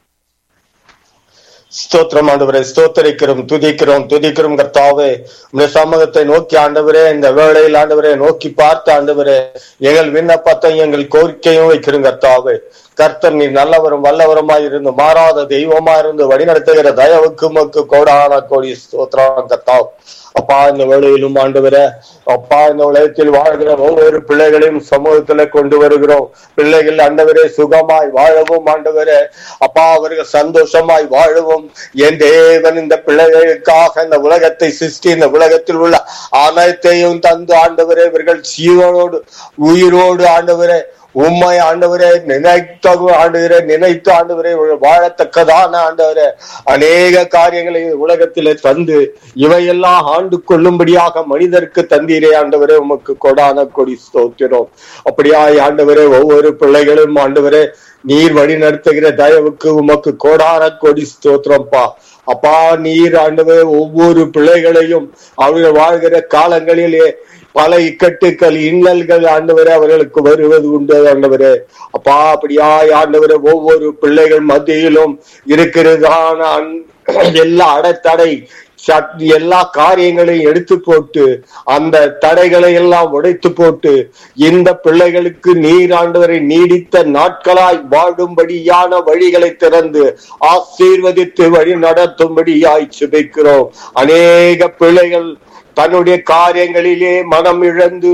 ஸ்தோத்திரம் ஆண்டவரே ஸ்தோத்தரிக்கிறோம் துதிக்கிறோம் துதிக்கிறோம் கர்த்தாவே உடைய சமூகத்தை நோக்கி ஆண்டவரே இந்த வேளையில் ஆண்டவரே நோக்கி பார்த்து ஆண்டவரே எங்கள் விண்ணப்பத்தையும் எங்கள் கோரிக்கையும் வைக்கிறோம் கர்த்தாவே கர்த்தர் நீ நல்லவரும் வல்லவருமாய் இருந்து மாறாத தெய்வமா இருந்து வழிநடத்துகிற தயவுக்கு மக்கு கோடான கோடி ஸ்தோத்திரம் கர்த்தாவ் அப்பா இந்த வேளையிலும் ஆண்டவரே அப்பா இந்த உலகத்தில் வாழ்கிற ஒவ்வொரு பிள்ளைகளையும் சமூகத்துல கொண்டு வருகிறோம் பிள்ளைகள் ஆண்டவரே சுகமாய் வாழவும் ஆண்டவரே அப்பா அவர்கள் சந்தோஷமாய் வாழவும் என் தேவன் இந்த பிள்ளைகளுக்காக இந்த உலகத்தை சிருஷ்டி இந்த உலகத்தில் உள்ள அனைத்தையும் தந்து ஆண்டவரே இவர்கள் ஜீவனோடு உயிரோடு ஆண்டவரே உண்மை ஆண்டவரே நினைத்த ஆண்டுகிறே நினைத்து ஆண்டவரே வாழத்தக்கதான ஆண்டவரே அநேக காரியங்களை உலகத்திலே தந்து இவையெல்லாம் ஆண்டு கொள்ளும்படியாக மனிதருக்கு தந்தீரே ஆண்டவரே உமக்கு கொடான கொடி ஸ்தோத்திரம் அப்படியாய் ஆண்டவரே ஒவ்வொரு பிள்ளைகளும் ஆண்டவரே நீர் வழி நடத்துகிற தயவுக்கு உமக்கு கோடான கொடி ஸ்தோத்திரம்ப்பா அப்பா நீர் ஆண்டவரே ஒவ்வொரு பிள்ளைகளையும் அவர்கள் வாழ்கிற காலங்களிலே பல இக்கட்டுக்கள் இன்னல்கள் ஆண்டவரே அவர்களுக்கு வருவது உண்டு ஆண்டவரே அப்பா அப்படியாய் ஆண்டவரே ஒவ்வொரு பிள்ளைகள் மத்தியிலும் இருக்கிறதான அன்- எல்லா அடத்தடை சட்- எல்லா காரியங்களையும் எடுத்து போட்டு அந்த தடைகளை எல்லாம் உடைத்து போட்டு இந்த பிள்ளைகளுக்கு நீர் ஆண்டவரை நீடித்த நாட்களாய் வாழும்படியான வழிகளை திறந்து ஆசீர்வதித்து வழி நடத்தும்படியாய் சுபிக்கிறோம் அநேக பிள்ளைகள் தன்னுடைய காரியங்களிலே மனம் இழந்து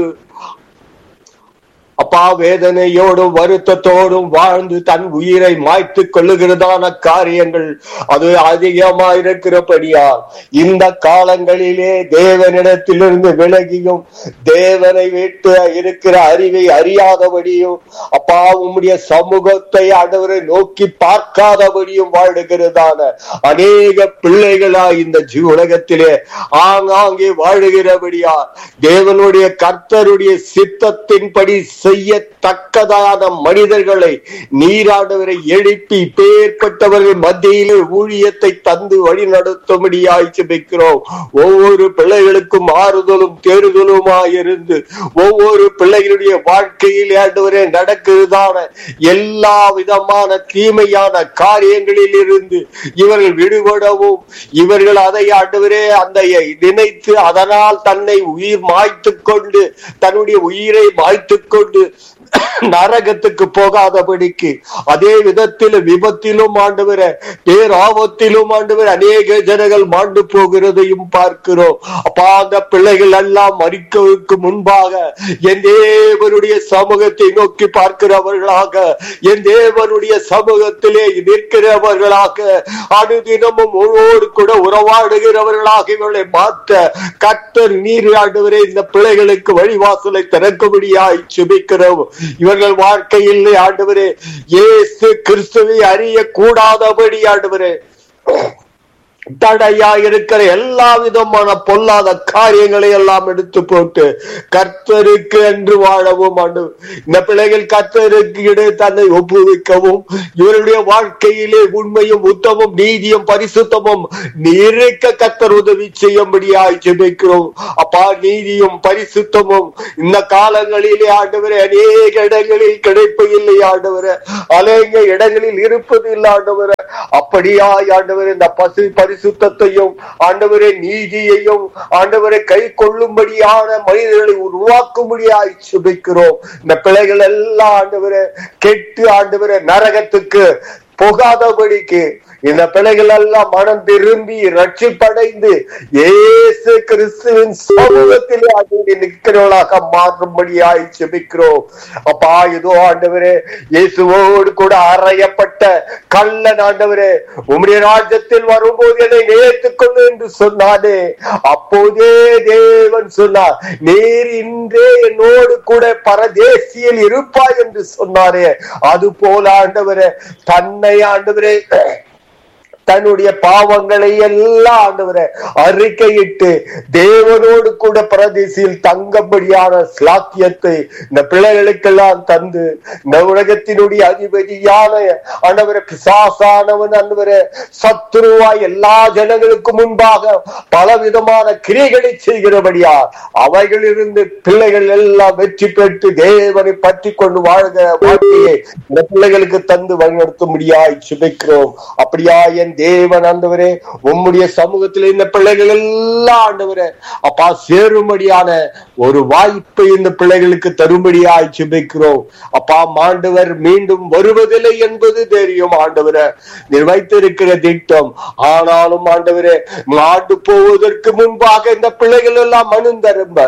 அப்பா வேதனையோடும் வருத்தத்தோடும் வாழ்ந்து தன் உயிரை மாய்த்து கொள்ளுகிறதான காரியங்கள் அது அதிகமா இருக்கிறபடியால் இந்த காலங்களிலே தேவனிடத்திலிருந்து விலகியும் தேவனை விட்டு இருக்கிற அறிவை அறியாதபடியும் அப்பா உம்முடைய சமூகத்தை ஆண்டவரை நோக்கி பார்க்காதபடியும் வாழுகிறதான அநேக பிள்ளைகளா இந்த ஜீ உலகத்திலே ஆங்காங்கே வாழுகிறபடியா தேவனுடைய கர்த்தருடைய சித்தத்தின்படி செய்யத்தக்கதான மனிதர்களை நீராண்டவரை எழுப்பி பேர்பட்டவர்கள் மத்தியிலே ஊழியத்தை தந்து வழி நடத்தும்படியாய் ஜெபிக்கிறோம் ஒவ்வொரு பிள்ளைகளுக்கும் ஆறுதலும் தேறுதலுமாய் இருந்து ஒவ்வொரு பிள்ளைகளுடைய வாழ்க்கையில் ஆண்டவரே நடக்கிறதான எல்லா விதமான தீமையான காரியங்களில் இருந்து இவர்கள் விடுபடவும் இவர்கள் அதை ஆண்டவரே அந்த நினைத்து அதனால் தன்னை உயிர் மாய்த்து கொண்டு தன்னுடைய உயிரை மாய்த்து கொண்டு நரகத்துக்கு போகாதபடிக்கு அதே விதத்தில் விபத்திலும் ஆண்டவர பேராபத்திலும் ஆண்டவர் அநேக ஜனங்கள் மாண்டு போகிறதையும் பார்க்கிறோம் அப்பா அந்த பிள்ளைகள் எல்லாம் மறிக்கவுக்கு முன்பாக என் தேவனுடைய சமூகத்தை நோக்கி பார்க்கிறவர்களாக என் தேவனுடைய சமூகத்திலே நிற்கிறவர்களாக அனுதினமும் உங்களோடு கூட உறவாடுகிறவர்களாக இவர்களை மாற்ற கர்த்தர் நீர் ஆண்டவரே இந்த பிள்ளைகளுக்கு வழிவாசலை திறக்கும்படியாய் சுபிக்கிறோம் இவர்கள் வாழ்க்கையில் ஆண்டவரே இயேசு கிறிஸ்துவை அறிய கூடாதபடி ஆண்டவரே தடையா இருக்கிற எல்லா விதமான பொல்லாத காரியங்களை எல்லாம் எடுத்து போட்டு கர்த்தருக்கு என்று வாழவும் ஆண்டு இந்த பிள்ளைகள் கர்த்தருக்கு இடையே தன்னை ஒப்புவிக்கவும் இவருடைய வாழ்க்கையிலே உண்மையும் உத்தமும் நீதியும் பரிசுத்தமும் இருக்க கர்த்தர் உதவி செய்யும்படியாய் ஜெபிக்கிறோம் அப்பா நீதியும் பரிசுத்தமும் இந்த காலங்களிலே ஆண்டவரே அநேக இடங்களில் கிடைப்பு இல்லை ஆண்டவரே அநேக இடங்களில் இருப்பது இல்லை ஆண்டவரே அப்படியாய் ஆண்டவரே இந்த பசு பரிசுத்தையும் ஆண்டவரே நீதியையும் ஆண்டவரை கை கொள்ளும்படியான மனிதர்களை உருவாக்கும்படியாய் சுபிக்கிறோம் இந்த பிள்ளைகள் எல்லாம் ஆண்டவரை கெட்டு ஆண்டவரை நரகத்துக்கு போகாதபடிக்கு இந்த பிள்ளைகள் எல்லாம் மனம் திரும்பி ரட்சிப்படைந்து இயேசு கிறிஸ்துவின் சமூகத்திலே ஆண்டவரை நிற்கிறவர்களாக மாறும்படியாய் செபிக்கிறோம் அப்பா இதோ ஆண்டவரே இயேசுவோடு கூட அறையப்பட்ட கள்ளன் ஆண்டவரே உம்முடைய ராஜ்யத்தில் வரும்போது என்னை நேர்த்துக்கொண்டு என்று சொன்னானே அப்போதே தேவன் சொன்னார் நீர் இன்றே என்னோடு கூட பரதேசியில் இருப்பாய் என்று சொன்னாரே அது போல ஆண்டவரே தன்னை ஆண்டவரே தன்னுடைய பாவங்களை எல்லாம் ஆண்டவரை அறிக்கையிட்டு தேவனோடு கூட பிரதேசியில் தங்கப்படியான ஸ்லாக்கியத்தை இந்த பிள்ளைகளுக்கெல்லாம் தந்து இந்த உலகத்தினுடைய அதிபதியான ஆண்டவரை பிசாசானவன் ஆண்டவரை சத்துருவாய் எல்லா ஜனங்களுக்கு முன்பாக பலவிதமான கிரிகளை செய்கிறபடியா அவைகளிலிருந்து பிள்ளைகள் எல்லாம் வெற்றி பெற்று தேவனை பற்றி கொண்டு வாழ்கிற வாழ்க்கையை இந்த பிள்ளைகளுக்கு தந்து வழிநடத்தும்படியாய் சுபிக்கிறோம் அப்படியா என் தேவன் ஆண்டவரே உம்முடைய சமூகத்தில் இந்த பிள்ளைகள் எல்லாம் ஆண்டவரே அப்பா சேரும்படியான ஒரு வாய்ப்பை இந்த பிள்ளைகளுக்கு தரும்படியாய் சுபிக்கிறோம் அப்பா மாண்டவர் மீண்டும் வருவதில்லை என்பது தெரியும் ஆண்டவரே நீர் வைத்திருக்கிற திட்டம் ஆனாலும் ஆண்டவரே ஆண்டு போவதற்கு முன்பாக இந்த பிள்ளைகள் எல்லாம் மனு தரும்ப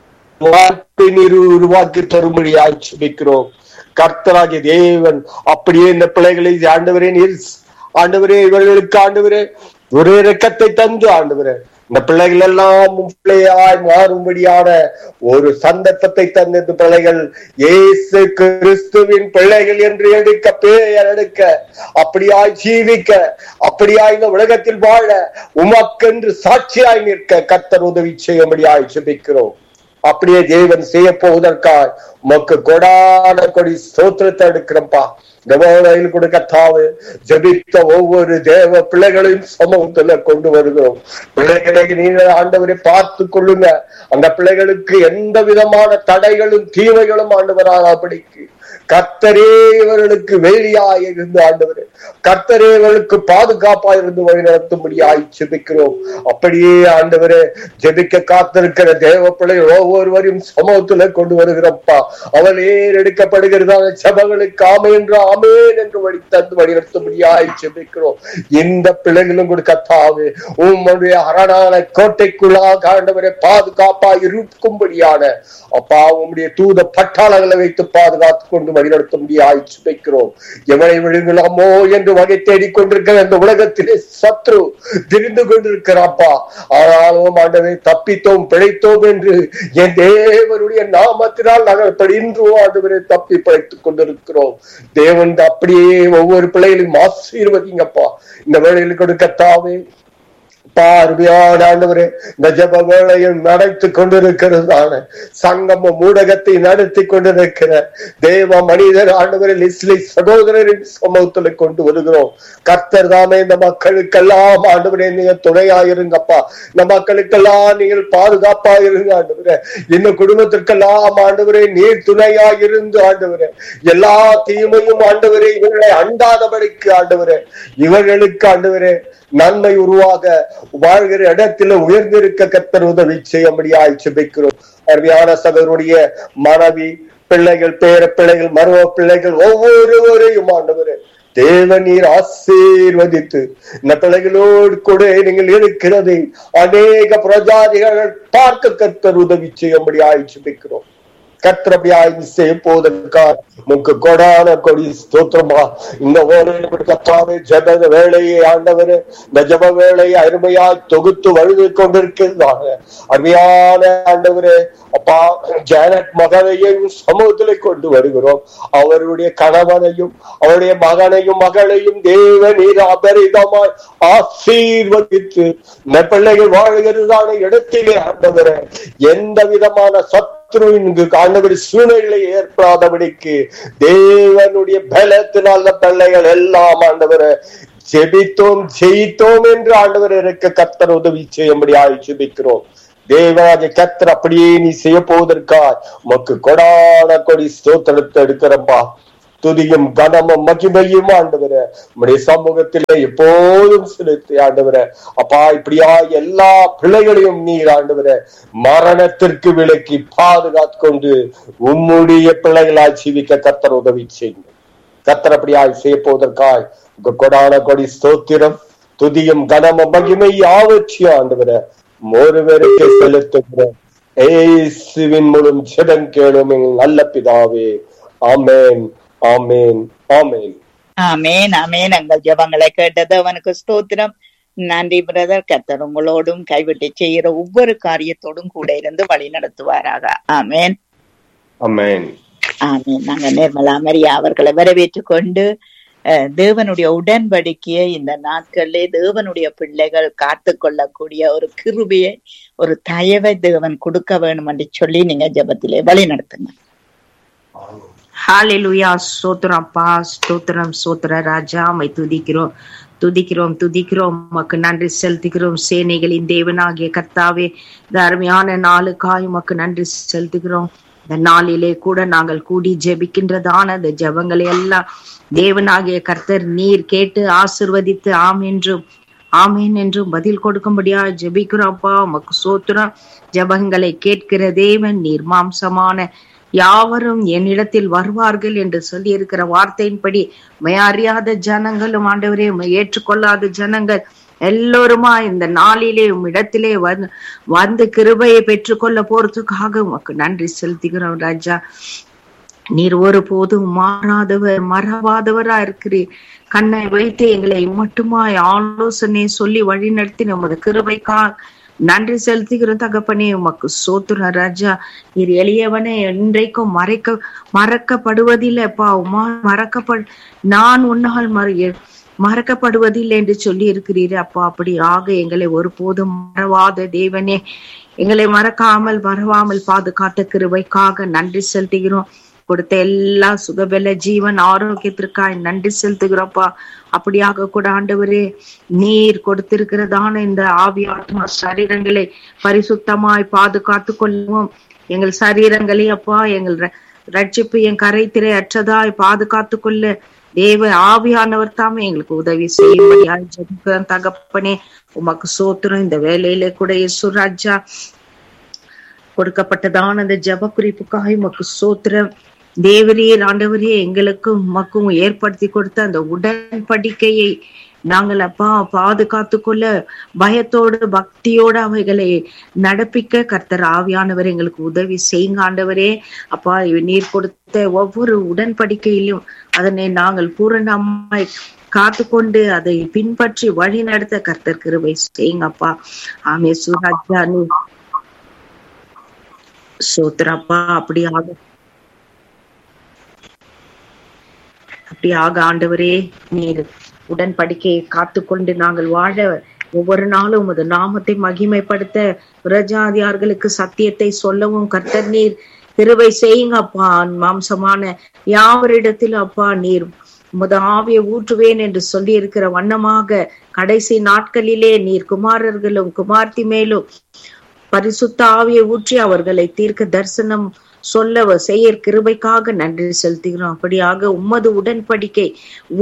வாய்ப்பை நீர் உருவாக்கி தரும்படியாய் சுபிக்கிறோம் கர்த்தராகிய தேவன் அப்படியே இந்த பிள்ளைகளை ஆண்டவரே நீர் ஆண்டவரே இவர்களுக்கு ஆண்டவரே ஒரு இரக்கத்தை தந்து ஆண்டவரே இந்த பிள்ளைகள் எல்லாம் பிள்ளையாய் மாறும்படியான ஒரு சந்தர்ப்பத்தை தந்த இந்த பிள்ளைகள் இயேசு கிறிஸ்துவின் பிள்ளைகள் என்று எடுக்க பேர் எடுக்க அப்படியாய் ஜீவிக்க அப்படியாய் இந்த உலகத்தில் வாழ உமக்கென்று சாட்சியாய் நிற்க கத்தர் உதவி செய்யும்படியாய் ஜெபிக்கிறோம் அப்படியே தேவன் செய்ய போவதற்காய் உமக்கு கொடான கொடி ஸ்தோத்திரத்தை எடுக்கிறப்பா கவலையில் கொடுக்க தாவு ஜபித்த ஒவ்வொரு தேவ பிள்ளைகளையும் சமூகத்துல கொண்டு வருகிறோம் பிள்ளைகளை நீங்கள் ஆண்டவரை பார்த்து கொள்ளுங்க அந்த பிள்ளைகளுக்கு எந்த விதமான தடைகளும் தீமைகளும் ஆண்டவராகபடிக்கு கர்த்தரே இவர்களுக்கு வேலியாய் இருந்து ஆண்டவர் கர்த்தரே இவர்களுக்கு பாதுகாப்பாய் இருந்து வழி நடத்தும்படியாய் ஜெபிக்கிறோம் அப்படியே ஆண்டவரே ஜெபிக்க காத்திருக்கிற தேவ பிள்ளைகள் ஒவ்வொருவரையும் சமூகத்துல கொண்டு வருகிறப்பா அவள் ஏர் எடுக்கப்படுகிறதான சபைகளுக்கு ஆமேன் ஆமேன் என்று வழி தந்து வழி நடத்தும்படியாய் ஜெபிக்கிறோம் இந்த பிள்ளைகளும் கூட கத்தாவே உம்முடைய அரணான கோட்டைக்குள்ளாக ஆண்டவரை பாதுகாப்பா இருக்கும்படியான அப்பா உம்முடைய தூத பட்டாளங்களை வைத்து பாதுகாத்து கொண்டு வழிநடத்தும்படியாய் சுமைக்கிறோம் எவனை விழுங்கலாமோ என்று வகை தேடிக் கொண்டிருக்கிற இந்த உலகத்திலே சத்ரு திரிந்து கொண்டிருக்கிறாப்பா ஆனாலும் ஆண்டவை தப்பித்தோம் பிழைத்தோம் என்று என் தேவனுடைய நாமத்தினால் நாங்கள் படின்றோ ஆண்டவரை தப்பி பிழைத்துக் கொண்டிருக்கிறோம் தேவன் அப்படியே ஒவ்வொரு பிள்ளைகளையும் ஆசீர்வதிங்கப்பா இந்த வேலையில் கொடுக்கத்தாவே பார்வையான ஆண்டவரே இந்த ஜப வேளையும் நடத்தி கொண்டிருக்கிறதான சங்கம ஊடகத்தை நடத்தி கொண்டிருக்கிற தேவ மனிதர் ஆண்டவரை லிஸ்லி சகோதரரின் சமூகத்துல கொண்டு வருகிறோம் கர்த்தர் தாமே இந்த மக்களுக்கெல்லாம் ஆண்டவரே நீங்க துணையா இருங்கப்பா இந்த மக்களுக்கெல்லாம் நீங்கள் பாதுகாப்பா இருங்க ஆண்டவரே இந்த குடும்பத்திற்கெல்லாம் ஆண்டவரே நீர் துணையா இருந்து ஆண்டவரே எல்லா தீமையும் ஆண்டவரே இவர்களை அண்டாதபடிக்கு ஆண்டவரே இவர்களுக்கு ஆண்டவரே நன்மை உருவாக வாழ்கிற இடத்துல உயர்ந்திருக்க கத்தர் உதவி செய்யும்படியாய் செபிக்கிறோம் அருமையான சகோதரனுடைய மனைவி பிள்ளைகள் பேர பிள்ளைகள் மரும பிள்ளைகள் ஒவ்வொருவரையும் ஆண்டவரே தேவ நீர் ஆசீர்வதித்து இந்த பிள்ளைகளோடு கூட நீங்கள் இருக்கிறதை அநேக பிரஜாதிகள் பார்க்க கர்த்தர் உதவி செய்யும்படி ஆய்ச்சிக்கிறோம் கத்திரபியாய் செய்ய போவதற்கா முக்கு கொடான கொடி ஸ்தோத்திரமா இந்த ஓரையில் கத்தாவே ஜப வேலையை ஆண்டவர் இந்த ஜப வேலையை அருமையாய் தொகுத்து வழுது கொண்டிருக்கிறதாக அருமையான ஆண்டவரே அப்பா ஜானட் மகனையும் சமூகத்திலே கொண்டு வருகிறோம் அவருடைய கணவனையும் அவருடைய மகனையும் மகளையும் தேவ நீர் அபரிதமாய் ஆசீர்வதித்து இந்த பிள்ளைகள் வாழ்கிறதான இடத்திலே ஆண்டவரே எந்த விதமான சத் சத்ருவின் ஆண்டவர் சூழ்நிலை ஏற்படாதபடிக்கு தேவனுடைய பலத்தினால பிள்ளைகள் எல்லாம் ஆண்டவர ஜெபித்தோம் ஜெயித்தோம் என்று ஆண்டவர் இருக்க கத்தர் உதவி செய்யும்படி ஆய்ச்சிபிக்கிறோம் தேவராஜ கத்தர் அப்படியே நீ செய்ய போவதற்கா உமக்கு கொடான கொடி ஸ்தோத்திரத்தை எடுக்கிறப்பா துதியும் கனமும் மகிமையும் ஆண்டவர உடைய சமூகத்திலே எப்போதும் செலுத்தி ஆண்டவர அப்பா இப்படியா எல்லா பிள்ளைகளையும் நீர் ஆண்டவர மரணத்திற்கு விலக்கி பாதுகாத்து கொண்டு உம்முடைய பிள்ளைகளாய் ஜீவிக்க கத்தர் உதவி செய்யுங்க கத்தர் அப்படியாய் செய்ய போவதற்காய் உங்க கொடான கொடி ஸ்தோத்திரம் துதியும் கனமும் மகிமை யாவற்றையும் ஆண்டவர ஒருவருக்கு செலுத்துகிற ஏசுவின் மூலம் சிடம் கேளும் எங்கள் நல்ல பிதாவே ஆமேன் ஆமேன் ஆமேன் ஆமேன் ஆமேன் எங்கள் ஜெபங்களை கேட்டது அவனுக்கு ஸ்தோத்திரம் நன்றி பிரதர் கத்தர் உங்களோடும் கைவிட்டு செய்கிற ஒவ்வொரு காரியத்தோடும் கூட இருந்து வழி நடத்துவாராக ஆமேன் ஆமேன் ஆமேன் நாங்க நிர்மலா மரியா அவர்களை வரவேற்றுக் கொண்டு அஹ், தேவனுடைய உடன்படிக்கையை இந்த நாட்களிலே தேவனுடைய பிள்ளைகள் காத்து கொள்ளக்கூடிய ஒரு கிருபையை ஒரு தயவை தேவன் கொடுக்க வேணும் என்று சொல்லி நீங்க ஜெபத்திலே வழி நடத்துங்க ஹalleluya ஸ்தோத்திரம் அப்பா ஸ்தோத்திரம் ஸ்தோத்திர ராஜா மை துதிக்கிறோம் துதிக்கிறோம் துதிக்கிறோம் உமக்கு நன்றி செலுத்துகிறோம் சேனைகளின் தேவனாகிய கர்த்தாவே இந்த அருமையான நாளுக்காய் உமக்கு நன்றி செலுத்துகிறோம் இந்த நாளிலே கூட நாங்கள் கூடி ஜெபிக்கின்றதான இந்த ஜெபங்களை எல்லாம் தேவனாகிய கர்த்தர் நீர் கேட்டு ஆசிர்வதித்து ஆம் என்றும் ஆமேன் என்றும் பதில் கொடுக்கும்படியா ஜெபிக்கிறோம் அப்பா உமக்கு சோத்திரம் ஜெபங்களை கேட்கிற தேவன் நீர் மாம்சமான யாவரும் என்னிடத்தில் வருவார்கள் என்று சொல்லி இருக்கிற வார்த்தையின்படி உம்மை அறியாத ஜனங்களும் ஆண்டவரே உம்மை ஏற்றுக்கொள்ளாத ஜனங்கள் எல்லோருமா இந்த நாளிலே உம் இடத்திலே வந்து வந்து கிருபையை பெற்றுக்கொள்ள போறதுக்காக உமக்கு நன்றி செலுத்துகிறோம் ராஜா நீர் ஒருபோதும் மாறாதவர் மறவாதவரா இருக்கிறீர் கண்ணை வைத்து எங்களை மட்டுமாய் ஆலோசனை சொல்லி வழிநடத்தி நமது கிருபைக்கா நன்றி செலுத்துகிறோம் தகப்பனே உமக்கு சோத்துற ராஜா நீர் எளியவனே இன்றைக்கும் மறைக்க மறக்கப்படுவதில்லைப்பா உமா மறக்கப்படு நான் உன்னால் மறு மறக்கப்படுவதில்லை என்று சொல்லி இருக்கிறீர் அப்பா அப்படி ஆக எங்களை ஒருபோதும் மறவாத தேவனே எங்களை மறக்காமல் மறவாமல் பாதுகாத்த கிருபைக்காக நன்றி செலுத்துகிறோம் கொடுத்த எல்லா சுகபல ஜீவன் ஆரோக்கியத்திற்காய் நன்றி செலுத்துகிறோப்பா அப்படியாக கூட ஆண்டவரே நீர் கொடுத்திருக்கிறதான இந்த ஆவி ஆத்மா சரீரங்களை பரிசுத்தமாய் பாதுகாத்து கொள்ளவும் எங்கள் சரீரங்களை அப்பா எங்கள் ர- ரட்சிப்பு என் கரைத்திரை அற்றதாய் பாதுகாத்து கொள்ள தேவ ஆவியானவர் தாமே எங்களுக்கு உதவி செய்யும்படியாய் ஜெபிக்கிறோம் தகப்பனே உமக்கு சோத்திரம் இந்த வேலையில கூட இயேசு ராஜா கொடுக்கப்பட்டதான அந்த ஜப குறிப்புக்காக உமக்கு சோத்திரம் தேவரீர் ஆண்டவரே எங்களுக்கும் உமக்கும் ஏற்படுத்தி கொடுத்த அந்த உடன்படிக்கையை நாங்கள் அப்பா பாதுகாத்து கொள்ள பயத்தோடு பக்தியோடு அவைகளை நடப்பிக்க கர்த்தர் ஆவியானவர் எங்களுக்கு உதவி செய்யுங்க ஆண்டவரே அப்பா நீர் கொடுத்த ஒவ்வொரு உடன்படிக்கையிலும் அதனை நாங்கள் பூரணமாய் காத்துக்கொண்டு அதை பின்பற்றி வழி நடத்த கர்த்தர் கிருபை செய்யுங்கப்பா ஆமே சுராஜா நீ சோத்ரப்பா அப்படியாக அப்படியாக ஆண்டவரே நீர் உடன்படிக்கையை காத்துக்கொண்டு நாங்கள் வாழ ஒவ்வொரு நாளும் உமது நாமத்தை மகிமைப்படுத்த பிரஜாதியார்களுக்கு சத்தியத்தை சொல்லவும் கர்த்தர் நீர் கிருபை செய்யுங்க அப்பா மாம்சமான யாவரிடத்திலும் அப்பா நீர் உமது ஆவியை ஊற்றுவேன் என்று சொல்லி இருக்கிற வண்ணமாக கடைசி நாட்களிலே நீர் குமாரர்களும் குமார்த்தி மேலும் பரிசுத்த ஆவியை ஊற்றி அவர்களை தீர்க்க தரிசனம் சொல்ல செய்ய கிருபைக்காக நன்றி செலுத்துகிறோம் அப்படியாக உம்மது உடன்படிக்கை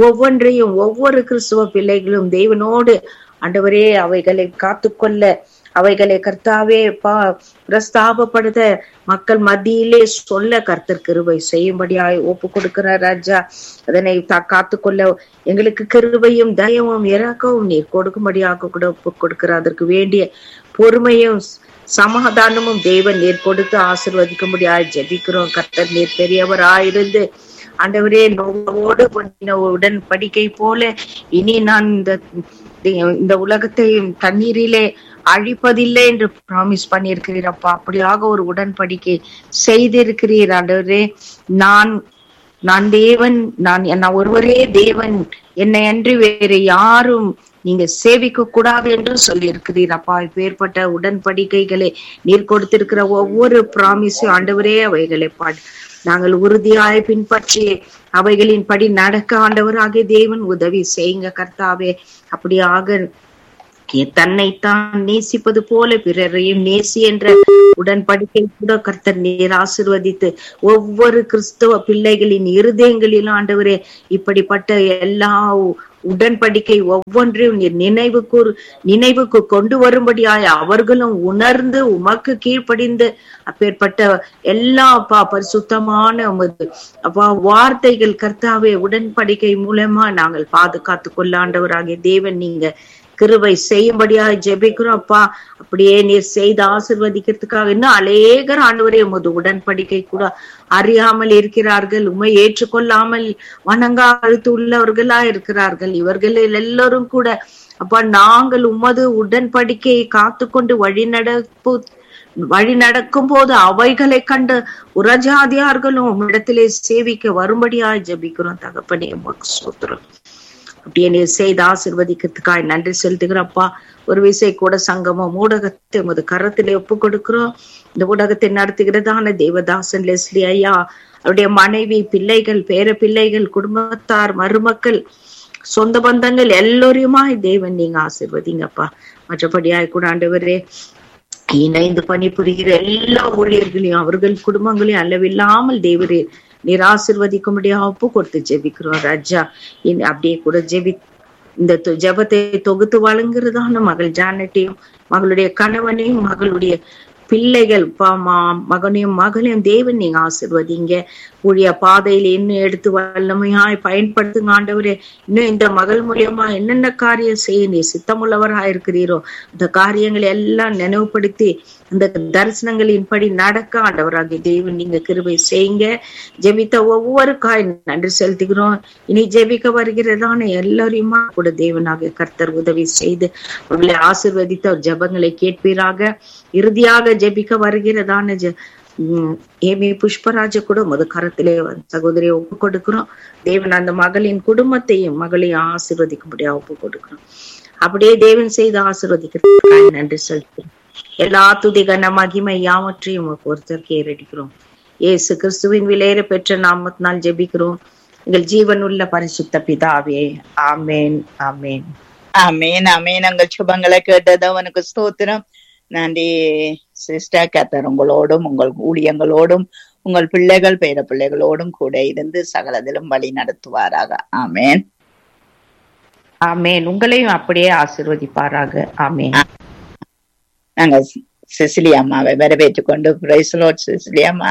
ஒவ்வொன்றையும் ஒவ்வொரு கிறிஸ்துவ பிள்ளைகளும் தேவனோடு ஆண்டவரே அவைகளை காத்துக்கொள்ள அவைகளை கர்த்தாவே பா பிரஸ்தாபப்படுத்த மக்கள் மத்தியிலே சொல்ல கர்த்தர் கிருபை செய்யும்படியாய் ஒப்பு கொடுக்கிறார் ராஜா அதனை தா- காத்துக்கொள்ள எங்களுக்கு கிருபையும் தயவும் இறக்கவும் நீர் கொடுக்கும்படியாக கூட ஒப்பு கொடுக்கிறார் அதற்கு வேண்டிய பொறுமையும் சமாதானமும் தேவன் நீர் கொடுத்து ஆசிர்வதிக்கும்படியாய் ஜெபிக்கிறோம் கர்த்தர் நீர் பெரியவராயிருந்து ஆண்டவரே நோவோடு பண்ணின உடன்படிக்கை போல இனி நான் இந்த இந்த உலகத்தை தண்ணீரிலே அழிப்பதில்லை என்று ப்ராமிஸ் பண்ணியிருக்கிறீர் அப்பா அப்படியாக ஒரு உடன்படிக்கை செய்திருக்கிறீர் ஆண்டவரே நான் நான் தேவன் நான் நான் ஒருவரே தேவன் என்னை அன்றி வேறு யாரும் நீங்க சேவிக்க கூடாது என்று சொல்லி இருக்கிறீர் அப்பா இப்பேற்பட்ட உடன்படிக்கைகளை நீர் கொடுத்திருக்கிற ஒவ்வொரு ப்ராமிஸும் ஆண்டவரே அவைகளை பாடு நாங்கள் உறுதியாய் பின்பற்றி அவைகளின் படி நடக்க ஆண்டவராகிய தேவன் உதவி செய்யுங்க கர்த்தாவே அப்படியாக தன்னைத்தான் நேசிப்பது போல பிறரையும் நேசி என்ற உடன்படிக்கை கூட கர்த்தர் நீர் ஆசிர்வதித்து ஒவ்வொரு கிறிஸ்தவ பிள்ளைகளின் இருதயங்களிலும் ஆண்டவரே இப்படிப்பட்ட எல்லா உடன்படிக்கை ஒவ்வொன்றையும் நீர் நினைவு கூறு நினைவுக்கு கொண்டு வரும்படியாய் அவர்களும் உணர்ந்து உமக்கு கீழ்ப்படிந்து அப்பேற்பட்ட எல்லா அப்பா பரிசுத்தமான உமது அப்பா வார்த்தைகள் கர்த்தாவே உடன்படிக்கை மூலமா நாங்கள் பாதுகாத்து கொள்ளாண்டவராகிய தேவன் நீங்க கிருபை செய்யும்படியாக ஜெபிக்கிறோம் அப்பா அப்படியே நீர் செய்து ஆசிர்வதிக்கிறதுக்காக இன்னும் அநேகர் ஆண்டவரே உமது உடன்படிக்கை கூட அறியாமல் இருக்கிறார்கள் உண்மை ஏற்றுக்கொள்ளாமல் வணங்கா அழுத்து உள்ளவர்களா இருக்கிறார்கள் இவர்கள் எல்லோரும் கூட அப்பா நாங்கள் உமது உடன்படிக்கையை காத்து கொண்டு வழி நடப்பு வழி நடக்கும் போது அவைகளை கண்டு உரஜாதியார்களும் உம்மிடத்திலே சேவிக்க வரும்படியாய் ஜபிக்கிறோம் தகப்பனே உமக்கு சூத்திரம் அப்படியே நீர் செய்து ஆசிர்வதிக்கிறதுக்காய் நன்றி செலுத்துகிறப்பா ஒரு விசை கூட சங்கமம் ஊடகத்தை உமது கரத்திலே ஒப்பு கொடுக்கிறோம் இந்த ஊடகத்தை நடத்துகிறதான தேவதாசன் லெஸ்லி ஐயா அவருடைய மனைவி பிள்ளைகள் பேர பிள்ளைகள் குடும்பத்தார் மருமக்கள் சொந்த பந்தங்கள் எல்லோரையுமாய் தேவன் நீங்க ஆசிர்வதிங்கப்பா மற்றபடியாய் கூட ஆண்டவரே இணைந்து பணிபுரிகிற எல்லா ஊழியர்களையும் அவர்கள் குடும்பங்களையும் அளவில்லாமல் தேவரே நீர் ஆசிர்வதிக்கும்படியா ஒப்பு கொடுத்து ஜெபிக்கிறோம் ராஜா அப்படியே கூட ஜெபி இந்த ஜெபத்தை தொகுத்து வழங்குறதான மகள் ஜானட்டையும் மகளுடைய கணவனையும் மகளுடைய பிள்ளைகள் மகனையும் மகளையும் தேவன் நீங்க ஆசிர்வதிங்க ஊழிய பாதையில இன்னும் எடுத்து வல்லமையாய் பயன்படுத்துங்க ஆண்டவரே இன்னும் இந்த மகள் மூலியமா என்னென்ன காரியம் செய்ய நீ சித்தமுள்ளவரா இருக்கிறீரோ அந்த காரியங்களை எல்லாம் நினைவுபடுத்தி அந்த தரிசனங்களின் படி நடக்க ஆண்டவராகிய தேவன் நீங்க கிருபை செய்யுங்க ஜெபித்த ஒவ்வொரு காய் நன்றி செலுத்துகிறோம் இனி ஜெபிக்க வருகிறதான எல்லாரையுமா கூட தேவனாக கர்த்தர் உதவி செய்து அவர்களை ஆசிர்வதித்த ஜபங்களை கேட்பீராக இறுதியாக ஜெபிக்க வருகிறதான ஜ ஏமி புஷ்பராஜ கூட முத கரத்திலே சகோதரியை ஒப்பு கொடுக்கிறோம் தேவன் அந்த மகளின் குடும்பத்தையும் மகளையும் ஆசிர்வதிக்கும்படியா ஒப்பு கொடுக்கிறோம் அப்படியே தேவன் செய்து ஆசிர்வதிக்கிறதுக்காக நன்றி செலுத்துகிறோம் எல்லா துதிகன மகிமை யாவற்றையும் ஒருத்தர் கேரடிக்கிறோம் ஏசு கிறிஸ்துவின் விலையேற பெற்ற நாமத்தினால் ஜெபிக்கிறோம் எங்கள் ஜீவன் உள்ள பரிசுத்த பிதாவே ஆமேன் ஆமேன் ஆமேன் ஆமேன் உங்கள் சுபங்களை கேட்டது அவனுக்கு ஸ்தோத்திரம் நன்றி சிஸ்டர் கத்தர் உங்களோடும் உங்கள் ஊழியங்களோடும் உங்கள் பிள்ளைகள் பேர பிள்ளைகளோடும் கூட இருந்து சகலதிலும் வழி நடத்துவாராக ஆமேன் ஆமேன் உங்களையும் அப்படியே ஆசிர்வதிப்பாராக ஆமேன் நாங்க சிசிலி அம்மாவை வரவேற்றுக் கொண்டு பிரைசலோட் சிசிலி அம்மா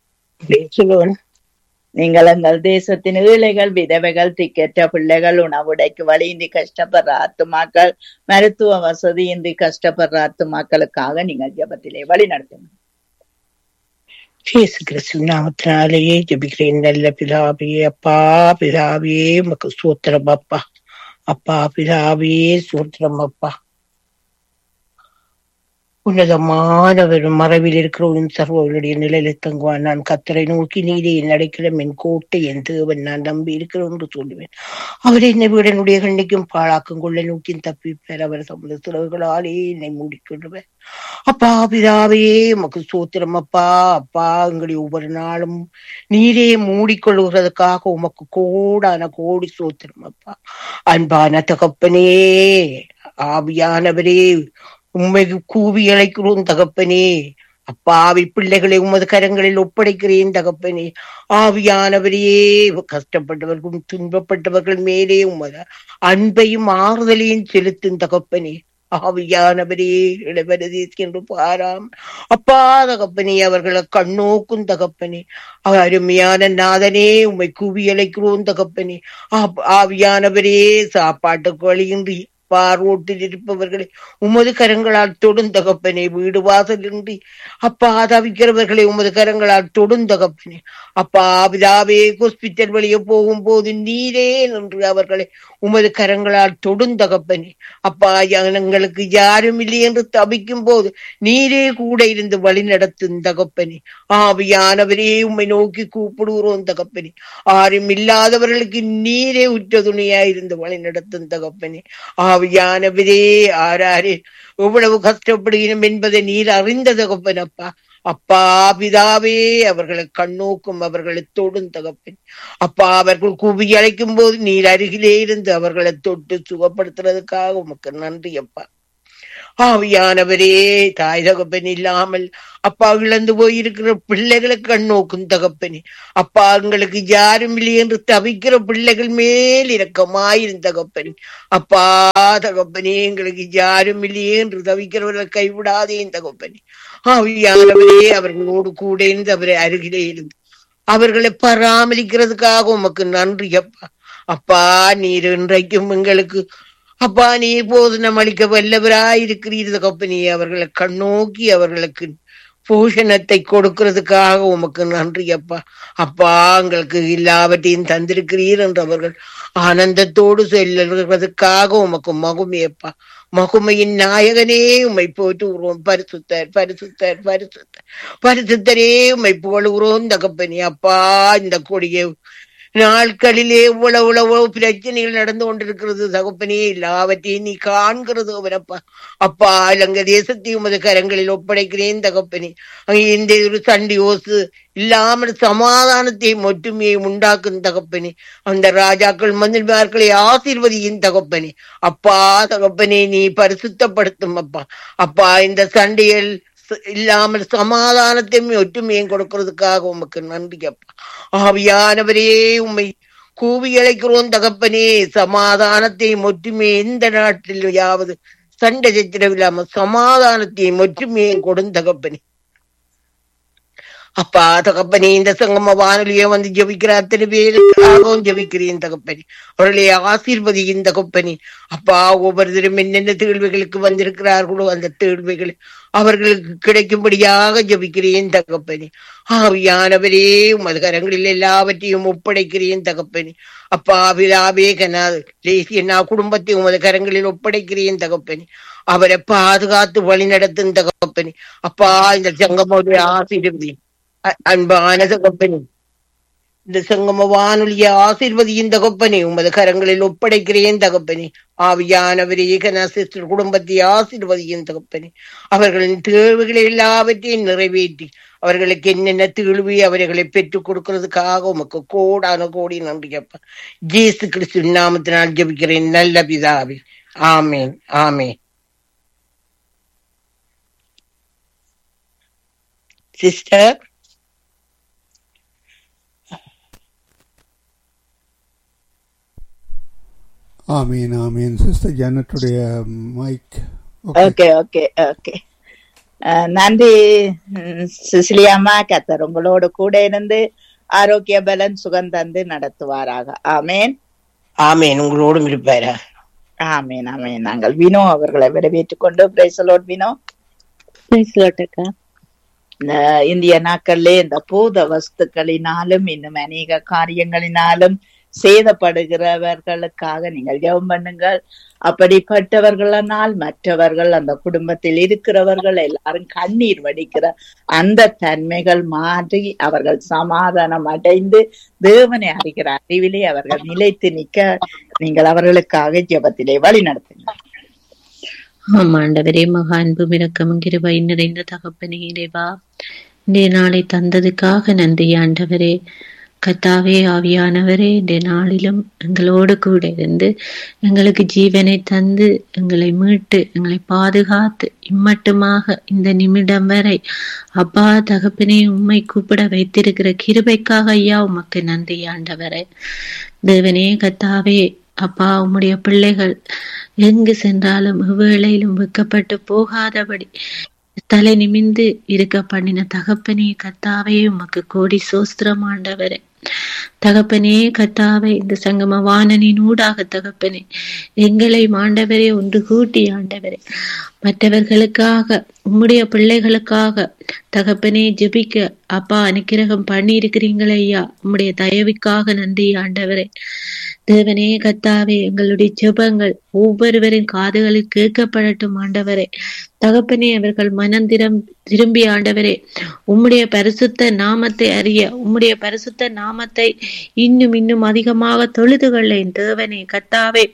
நீங்கள் எங்கள் தேசத்தின் ஏழைகள் விதவைகள் திக்கற்ற பிள்ளைகள் உணவுடைக்கு வழியின்றி கஷ்டப்படுற ஆத்துமாக்கள் மருத்துவ வசதியின்றி கஷ்டப்படுற ஆத்துமாக்களுக்காக நீங்கள் ஜபத்திலே வழி நடத்துங்க இயேசு கிறிஸ்து நாமத்தினாலேயே ஜபிக்கிறேன் நல்ல பிதாவே அப்பா பிதாவே உமக்கு சூத்திரம் அப்பா அப்பா பிதாவே சூத்திரம் அப்பா உன்னதமானவர் மறைவில் இருக்கிறவன் சர்வர்களுடைய நிலையில தங்குவான் நான் கத்தரை நோக்கி நீரே நடக்கிற என் கோட்டை என் தேவன் நான் நம்பி இருக்கிறோம் என்று சொல்லுவேன் அவர் என்னை வீடனுடைய கண்ணிக்கும் பாழாக்கும் கொள்ள நோக்கி தப்பிப்பார் அவர் தமது சிறகுகளாலே என்னை மூடிக்கொள்ளுவேன் அப்பா பிதாவே உமக்கு சூத்திரம் அப்பா அப்பா எங்களை ஒவ்வொரு நாளும் நீரே மூடிக்கொள்ளுகிறதுக்காக உமக்கு கோடான கோடி சூத்திரம் அப்பா அன்பான தகப்பனே ஆவியானவரே உண்மை கூவி அழைக்கிறோம் தகப்பனே அப்பாவி பிள்ளைகளை உமது கரங்களில் ஒப்படைக்கிறேன் தகப்பனே ஆவியானவரையே கஷ்டப்பட்டவர்களும் துன்பப்பட்டவர்கள் மேலே உமது அன்பையும் ஆறுதலையும் செலுத்தும் தகப்பனே ஆவியானவரே இடவரதி சென்று பாராம் அப்பா தகப்பனே அவர்களை கண்ணோக்கும் தகப்பனே அருமையான நாதனே உம்மை கூவி அழைக்கிறோம் தகப்பனே ஆப்- ஆவியானவரே சாப்பாட்டுக்கு வழியின்றி பார்வோட்டில் இருப்பவர்களை உமது கரங்களால் தொடும் தகப்பனே வீடு வாசலின்றி அப்பா தவிக்கிறவர்களை உமது கரங்களால் தொடும் தகப்பனே அப்பா பிதாவே ஹாஸ்பிட்டல் வழியே போகும்போது நீரே நின்று அவர்களை உமது கரங்களால் தொடும் தகப்பனே அப்பா எங்களுக்கு யாரும் இல்லை என்று தவிக்கும் போது நீரே கூட இருந்து வழி நடத்தும் தகப்பனே ஆவியானவரே உம்மை நோக்கி கூப்பிடுகிறோம் தகப்பனே ஆரும் இல்லாதவர்களுக்கு நீரே உற்ற துணையாயிருந்து வழி நடத்தும் தகப்பனே ஆவியானவரே ஆராரே எவ்வளவு கஷ்டப்படுகிறோம் என்பதை நீர் அறிந்த தகப்பனப்பா அப்பா பிதாவே அவர்களை கண்ணோக்கும் அவர்களை தொடும் தகப்பன் அப்பா அவர்கள் கூவி அழைக்கும் போது நீர் அருகிலே இருந்து அவர்களை தொட்டு சுகப்படுத்துறதுக்காக உமக்கு நன்றி அப்பா ஆவியானவரே தாய் தகப்பன் இல்லாமல் அப்பா இழந்து போயிருக்கிற பிள்ளைகளை கண்ணோக்கும் தகப்பனே அப்பா எங்களுக்கு யாரும் இல்லை என்று தவிக்கிற பிள்ளைகள் மேல் இரக்கமாயிரும் தகப்பனே அப்பா தகப்பனே எங்களுக்கு யாரும் இல்லையே என்று தவிக்கிறவர்களை கைவிடாதே தகப்பனே ஆவியானவரே அவர்களோடு கூட இருந்து அவரை அருகிலே இருந்து அவர்களை பராமரிக்கிறதுக்காக உமக்கு நன்றி அப்பா அப்பா நீர் இன்றைக்கும் எங்களுக்கு அப்பா நீர் போதனம் அளிக்க வல்லவராயிருக்கிறீர் தகப்பனே அவர்களை கண்ணோக்கி அவர்களுக்கு போஷணத்தை கொடுக்கிறதுக்காக உமக்கு நன்றி அப்பா அப்பா எங்களுக்கு எல்லாவற்றையும் தந்திருக்கிறீர் என்று அவர்கள் ஆனந்தத்தோடு செல்லுறதுக்காக உமக்கு மகுமையப்பா மகுமையின் நாயகனே உம்மை போற்றுகிறோம் பரிசுத்தர் பரிசுத்தர் பரிசுத்தர் பரிசுத்தரே உம்மை புகழுகிறோம் தகப்பனே அப்பா இந்த கொடிய நாட்களிலே இவ்வளவு இவ்வளவு பிரச்சனைகள் நடந்து கொண்டிருக்கிறது தகப்பனே எல்லாவற்றையும் நீ காண்கிறது அவனப்பா அப்பா இலங்கை தேசத்தை உமது கரங்களில் ஒப்படைக்கிறேன் தகப்பனே அங்கே இந்த ஒரு சண்டி ஓசு இல்லாமல் சமாதானத்தையும் ஒற்றுமையையும் உண்டாக்கும் தகப்பனே அந்த ராஜாக்கள் மந்திரிமார்களை ஆசீர்வதியின் தகப்பனே அப்பா தகப்பனே நீ பரிசுத்தப்படுத்தும் அப்பா அப்பா இந்த சண்டைகள் இல்லாமல் சமாதானத்தையும் ஒற்றுமையும் கொடுக்கிறதுக்காக உமக்கு நன்றி அப்பா ஆவியானவரே உம்மை கூவி அழைக்கிறோம் தகப்பனே சமாதானத்தையும் ஒற்றுமையை எந்த நாட்டிலேயாவது சண்டை சச்சரவு இல்லாம சமாதானத்தையும் ஒற்றுமையும் கொடும் தகப்பனே அப்பா தகப்பனே இந்த சங்கம வானொலியை வந்து ஜபிக்கிற அத்தனை பேருக்காகவும் ஜபிக்கிறேன் தகப்பனே அவர்களை ஆசீர்வதியின் தகப்பனே அப்பா ஒவ்வொருத்தரும் என்னென்ன தேழ்வுகளுக்கு வந்திருக்கிறார்களோ அந்த தேழ்வுகள் அவர்களுக்கு கிடைக்கும்படியாக ஜபிக்கிறேன் தகப்பனே ஆவியானவரே உமது கரங்களில் எல்லாவற்றையும் ஒப்படைக்கிறேன் தகப்பனே அப்பா விழாவே கனா லேசிய நான் குடும்பத்தை உமது கரங்களில் ஒப்படைக்கிறேன் தகப்பனே அவரை பாதுகாத்து வழி நடத்தும் தகப்பனே அப்பா இந்த சங்கமோடைய ஆசீர்வதி அ- அன்பான தகப்பனே இந்த சங்கம வானொலிய ஆசீர்வதியின் தகப்பனே உமது கரங்களில் ஒப்படைக்கிறேன் தகப்பனே ஆவியானவரே கனா சிஸ்டர் குடும்பத்தை ஆசீர்வதியின் தகப்பனே அவர்களின் தேவைகளை எல்லாவற்றையும் நிறைவேற்றி அவர்களுக்கு என்னென்ன தீழ்வி அவர்களை பெற்றுக் கொடுக்கிறதுக்காக உமக்கு கோடான கோடி நன்றி அப்பா ஜேசு கிறிஸ்து நாமத்தினால் ஜெபிக்கிறேன் நல்ல பிதாவே ஆமேன் ஆமேன் சிஸ்டர் ஆமீன் ஆமீன் சிஸ்டர் ஜானட்டுடைய மைக் ஓகே ஓகே ஓகே நன்றி ம், சிசிலியம்மா கத்தர் உங்களோடு கூட இருந்து ஆரோக்கிய பலன் சுகம் தந்து நடத்துவாராக ஆமேன் ஆமேன் உங்களோடும் இருப்பாரா ஆமேன் ஆமேன் நாங்கள் வினோ அவர்களை வரவேற்றுக் கொண்டு பிரைசலோட் வினோ பேசலோட்டக்கா இந்த இந்திய நாட்களிலே இந்த பூத வஸ்துக்களினாலும் இன்னும் அநேக காரியங்களினாலும் சேதப்படுகிறவர்களுக்காக நீங்கள் ஜெபம் பண்ணுங்கள் அப்படிப்பட்டவர்களால் மற்றவர்கள் அந்த குடும்பத்தில் இருக்கிறவர்கள் எல்லாரும் கண்ணீர் வடிக்கிற அந்த தன்மைகள் மாறி அவர்கள் சமாதானம் அடைந்து தேவனை அறிகிற அறிவிலே அவர்கள் நிலைத்து நிற்க நீங்கள் அவர்களுக்காக ஜெபத்திலே வழி நடத்துங்கள் ஆம் ஆண்டவரே மகா அன்பும் இரக்கமும் கிருபை நிறைந்த தகப்பனே இறைவா இந்த நாளை தந்ததுக்காக நன்றி ஆண்டவரே கத்தாவே ஆவியானவரே இந்த நாளிலும் எங்களோடு கூட இருந்து எங்களுக்கு ஜீவனை தந்து எங்களை மீட்டு எங்களை பாதுகாத்து இம்மட்டுமாக இந்த நிமிடம் வரை அப்பா தகப்பனே உம்மை கூப்பிட வைத்திருக்கிற கிருபைக்காக ஐயா உமக்கு நன்றி ஆண்டவரே தேவனே கத்தாவே அப்பா உம்முடைய பிள்ளைகள் எங்கு சென்றாலும் எவ்வேளையிலும் வெக்கப்பட்டு போகாதபடி தலை நிமிந்து இருக்க பண்ணின தகப்பனே கத்தாவே உமக்கு கோடி சோஸ்திரம் ஆண்டவரே தகப்பனே கத்தாவே இந்த சங்கம வானனின் ஊடாக தகப்பனே எங்களை ஆண்டவரே ஒன்று கூட்டி ஆண்டவரே மற்றவர்களுக்காக உம்முடைய பிள்ளைகளுக்காக தகப்பனே ஜெபிக்க அப்பா அனுக்கிரகம் பண்ணி இருக்கிறீங்களே ஐயா உம்முடைய தயவுக்காக நன்றி ஆண்டவரே தேவனே கத்தாவே எங்களுடைய ஜெபங்கள் ஒவ்வொருவரின் காதுகளில் கேட்கப்படட்டும் ஆண்டவரே தகப்பனே அவர்கள் மனம் திரம் திரும்பி ஆண்டவரே உம்முடைய பரிசுத்த நாமத்தை அறிய உம்முடைய பரிசுத்த நாமத்தை இன்னும் இன்னும் அதிகமாக தொழுது கொள்ளேன் தேவனே கத்தாவே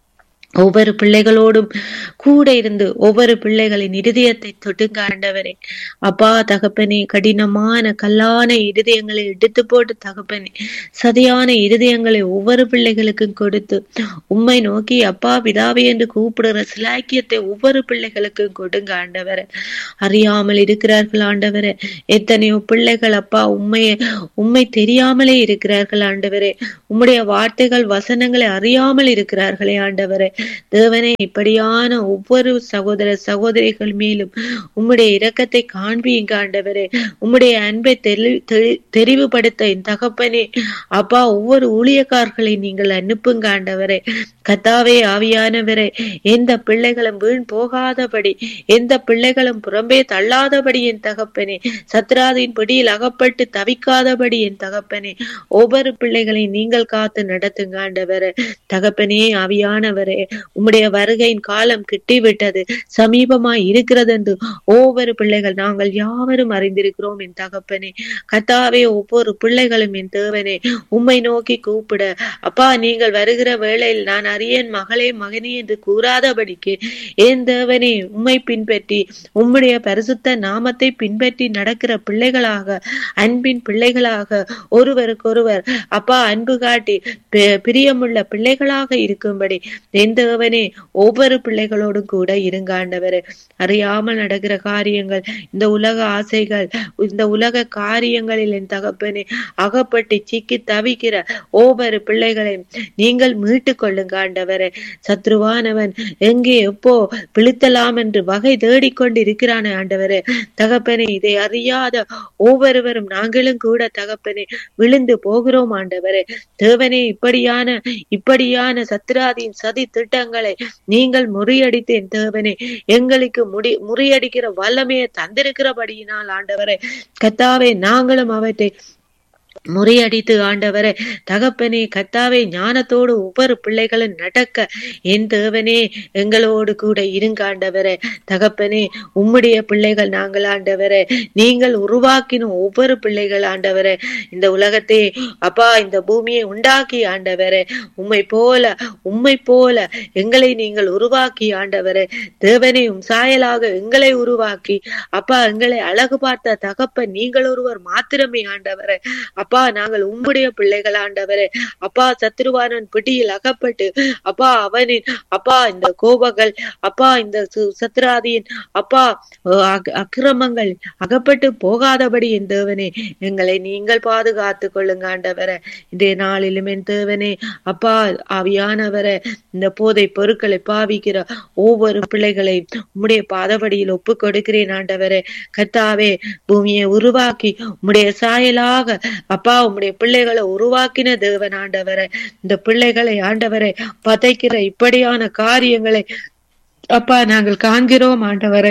ஒவ்வொரு பிள்ளைகளோடும் கூட இருந்து ஒவ்வொரு பிள்ளைகளின் இருதயத்தை தொட்டுங்க ஆண்டவரே அப்பா தகப்பனே கடினமான கல்லான இருதயங்களை எடுத்து போட்டு தகப்பனே சதியான இருதயங்களை ஒவ்வொரு பிள்ளைகளுக்கும் கொடுத்து உம்மை நோக்கி அப்பா பிதாவே என்று கூப்பிடுற சிலாக்கியத்தை ஒவ்வொரு பிள்ளைகளுக்கும் கொடுங்க ஆண்டவரே அறியாமல் இருக்கிறார்கள் ஆண்டவரே எத்தனையோ பிள்ளைகள் அப்பா உண்மையை உண்மை தெரியாமலே இருக்கிறார்கள் ஆண்டவரே உம்முடைய வார்த்தைகள் வசனங்களை அறியாமல் இருக்கிறார்களே ஆண்டவரே தேவனே இப்படியான ஒவ்வொரு சகோதர சகோதரிகள் மேலும் உம்முடைய இரக்கத்தை காண்பீங்க ஆண்டவரே உம்முடைய அன்பை தெளி- தெளி- தெரிவுபடுத்த என் தகப்பனே அப்பா ஒவ்வொரு ஊழியக்காரர்களை நீங்கள் அனுப்புங்க ஆண்டவரே கத்தாவே ஆவியானவரே எந்த பிள்ளைகளும் வீண் போகாதபடி எந்த பிள்ளைகளும் புறம்பே தள்ளாதபடி என் தகப்பனே சத்ராதின் பிடியில் அகப்பட்டு தவிக்காதபடி என் தகப்பனே ஒவ்வொரு பிள்ளைகளை நீங்கள் காத்து நடத்துங்க ஆண்டவரே தகப்பனே ஆவியானவரே உம்முடைய வருகையின் காலம் கிட்டிவிட்டது சமீபமாய் இருக்கிறது என்று ஒவ்வொரு பிள்ளைகள் நாங்கள் யாவரும் அறிந்திருக்கிறோம் என் தகப்பனே கத்தாவே ஒவ்வொரு பிள்ளைகளும் என் தேவனே உம்மை நோக்கி கூப்பிட அப்பா நீங்கள் வருகிற வேளையில் நான் அறியேன் மகளே மகனே என்று கூறாதபடிக்கு என் தேவனே உம்மை பின்பற்றி உம்முடைய பரிசுத்த நாமத்தை பின்பற்றி நடக்கிற பிள்ளைகளாக அன்பின் பிள்ளைகளாக ஒருவருக்கொருவர் அப்பா அன்பு காட்டி பி- பிரியமுள்ள பிள்ளைகளாக இருக்கும்படி என் தேவனே ஒவ்வொரு பிள்ளைகளோடும் கூட இருங்க ஆண்டவரே அறியாமல் நடக்கிற காரியங்கள் இந்த உலக ஆசைகள் இந்த உலக காரியங்களில் என் தகப்பனே அகப்பட்டு சிக்கி தவிக்கிற ஒவ்வொரு பிள்ளைகளையும் நீங்கள் மீட்டு கொள்ளுங்க ஆண்டவரே சத்ருவானவன் எங்கே எப்போ விழுத்தலாம் என்று வகை தேடிக்கொண்டு இருக்கிறானே ஆண்டவரே தகப்பனே இதை அறியாத ஒவ்வொருவரும் நாங்களும் கூட தகப்பனே விழுந்து போகிறோம் ஆண்டவரே தேவனே இப்படியான இப்படியான சத்ராதியின் சதி திட்டங்களை நீங்கள் முறியடித்தேன் தேவனே எங்களுக்கு முடி முறியடிக்கிற வல்லமையை தந்திருக்கிறபடியினால் ஆண்டவரே கத்தாவே நாங்களும் அவற்றை முறியடித்து ஆண்டவரே தகப்பனே கத்தாவே ஞானத்தோடு ஒவ்வொரு பிள்ளைகளும் நடக்க என் தேவனே எங்களோடு கூட இருங்க ஆண்டவரே தகப்பனே உம்முடைய பிள்ளைகள் நாங்கள் ஆண்டவரே நீங்கள் உருவாக்கின ஒவ்வொரு பிள்ளைகள் ஆண்டவரே இந்த உலகத்தை அப்பா இந்த பூமியை உண்டாக்கி ஆண்டவரே உம்மை போல உம்மை போல எங்களை நீங்கள் உருவாக்கி ஆண்டவரே தேவனே உம் சாயலாக எங்களை உருவாக்கி அப்பா எங்களை அழகு பார்த்த தகப்ப நீங்கள் ஒருவர் மாத்திரமே ஆண்டவரே அப்பா நாங்கள் உம்முடைய பிள்ளைகள் ஆண்டவரே அப்பா சத்ருவானன் பிடியில் அகப்பட்டு அப்பா அவனின் அப்பா இந்த கோபங்கள் அப்பா இந்த சு- சத்ராதியின் அப்பா அக்- அக்கிரமங்கள் அகப்பட்டு போகாதபடி என் தேவனே எங்களை நீங்கள் பாதுகாத்துக் கொள்ளுங்க ஆண்டவரே இன்றைய நாளிலும் என் தேவனே அப்பா ஆவியானவரே இந்த போதை பொருட்களை பாவிக்கிற ஒவ்வொரு பிள்ளைகளையும் உம்முடைய பாதபடியில் ஒப்பு கொடுக்கிறேன் ஆண்டவரே கர்த்தாவே பூமியை உருவாக்கி உம்முடைய சாயலாக அப்பா உம்முடைய பிள்ளைகளை உருவாக்கின தேவன் ஆண்டவரே இந்த பிள்ளைகளை ஆண்டவரே பதைக்கிற இப்படியான காரியங்களை அப்பா நாங்கள் காண்கிறோம் ஆண்டவரே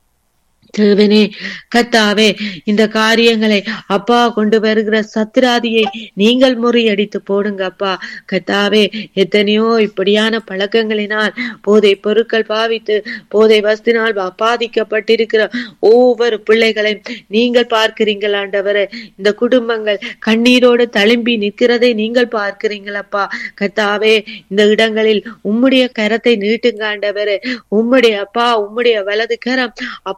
தேவனே கத்தாவே இந்த காரியங்களை அப்பா கொண்டு வருகிற சத்ராதியை நீங்கள் முறியடித்து போடுங்க அப்பா கத்தாவே எத்தனையோ இப்படியான பழக்கங்களினால் போதை பொருட்கள் பாவித்து போதை வஸ்தினால் பாதிக்கப்பட்டிருக்கிற ஒவ்வொரு பிள்ளைகளையும் நீங்கள் பார்க்கிறீங்கள் ஆண்டவரே இந்த குடும்பங்கள் கண்ணீரோடு தழும்பி நிற்கிறதை நீங்கள் பார்க்கிறீங்களப்பா கத்தாவே இந்த இடங்களில் உம்முடைய கரத்தை நீட்டுங்க ஆண்டவரே உம்முடைய அப்பா உம்முடைய வலது கரம் அப்பா இந்த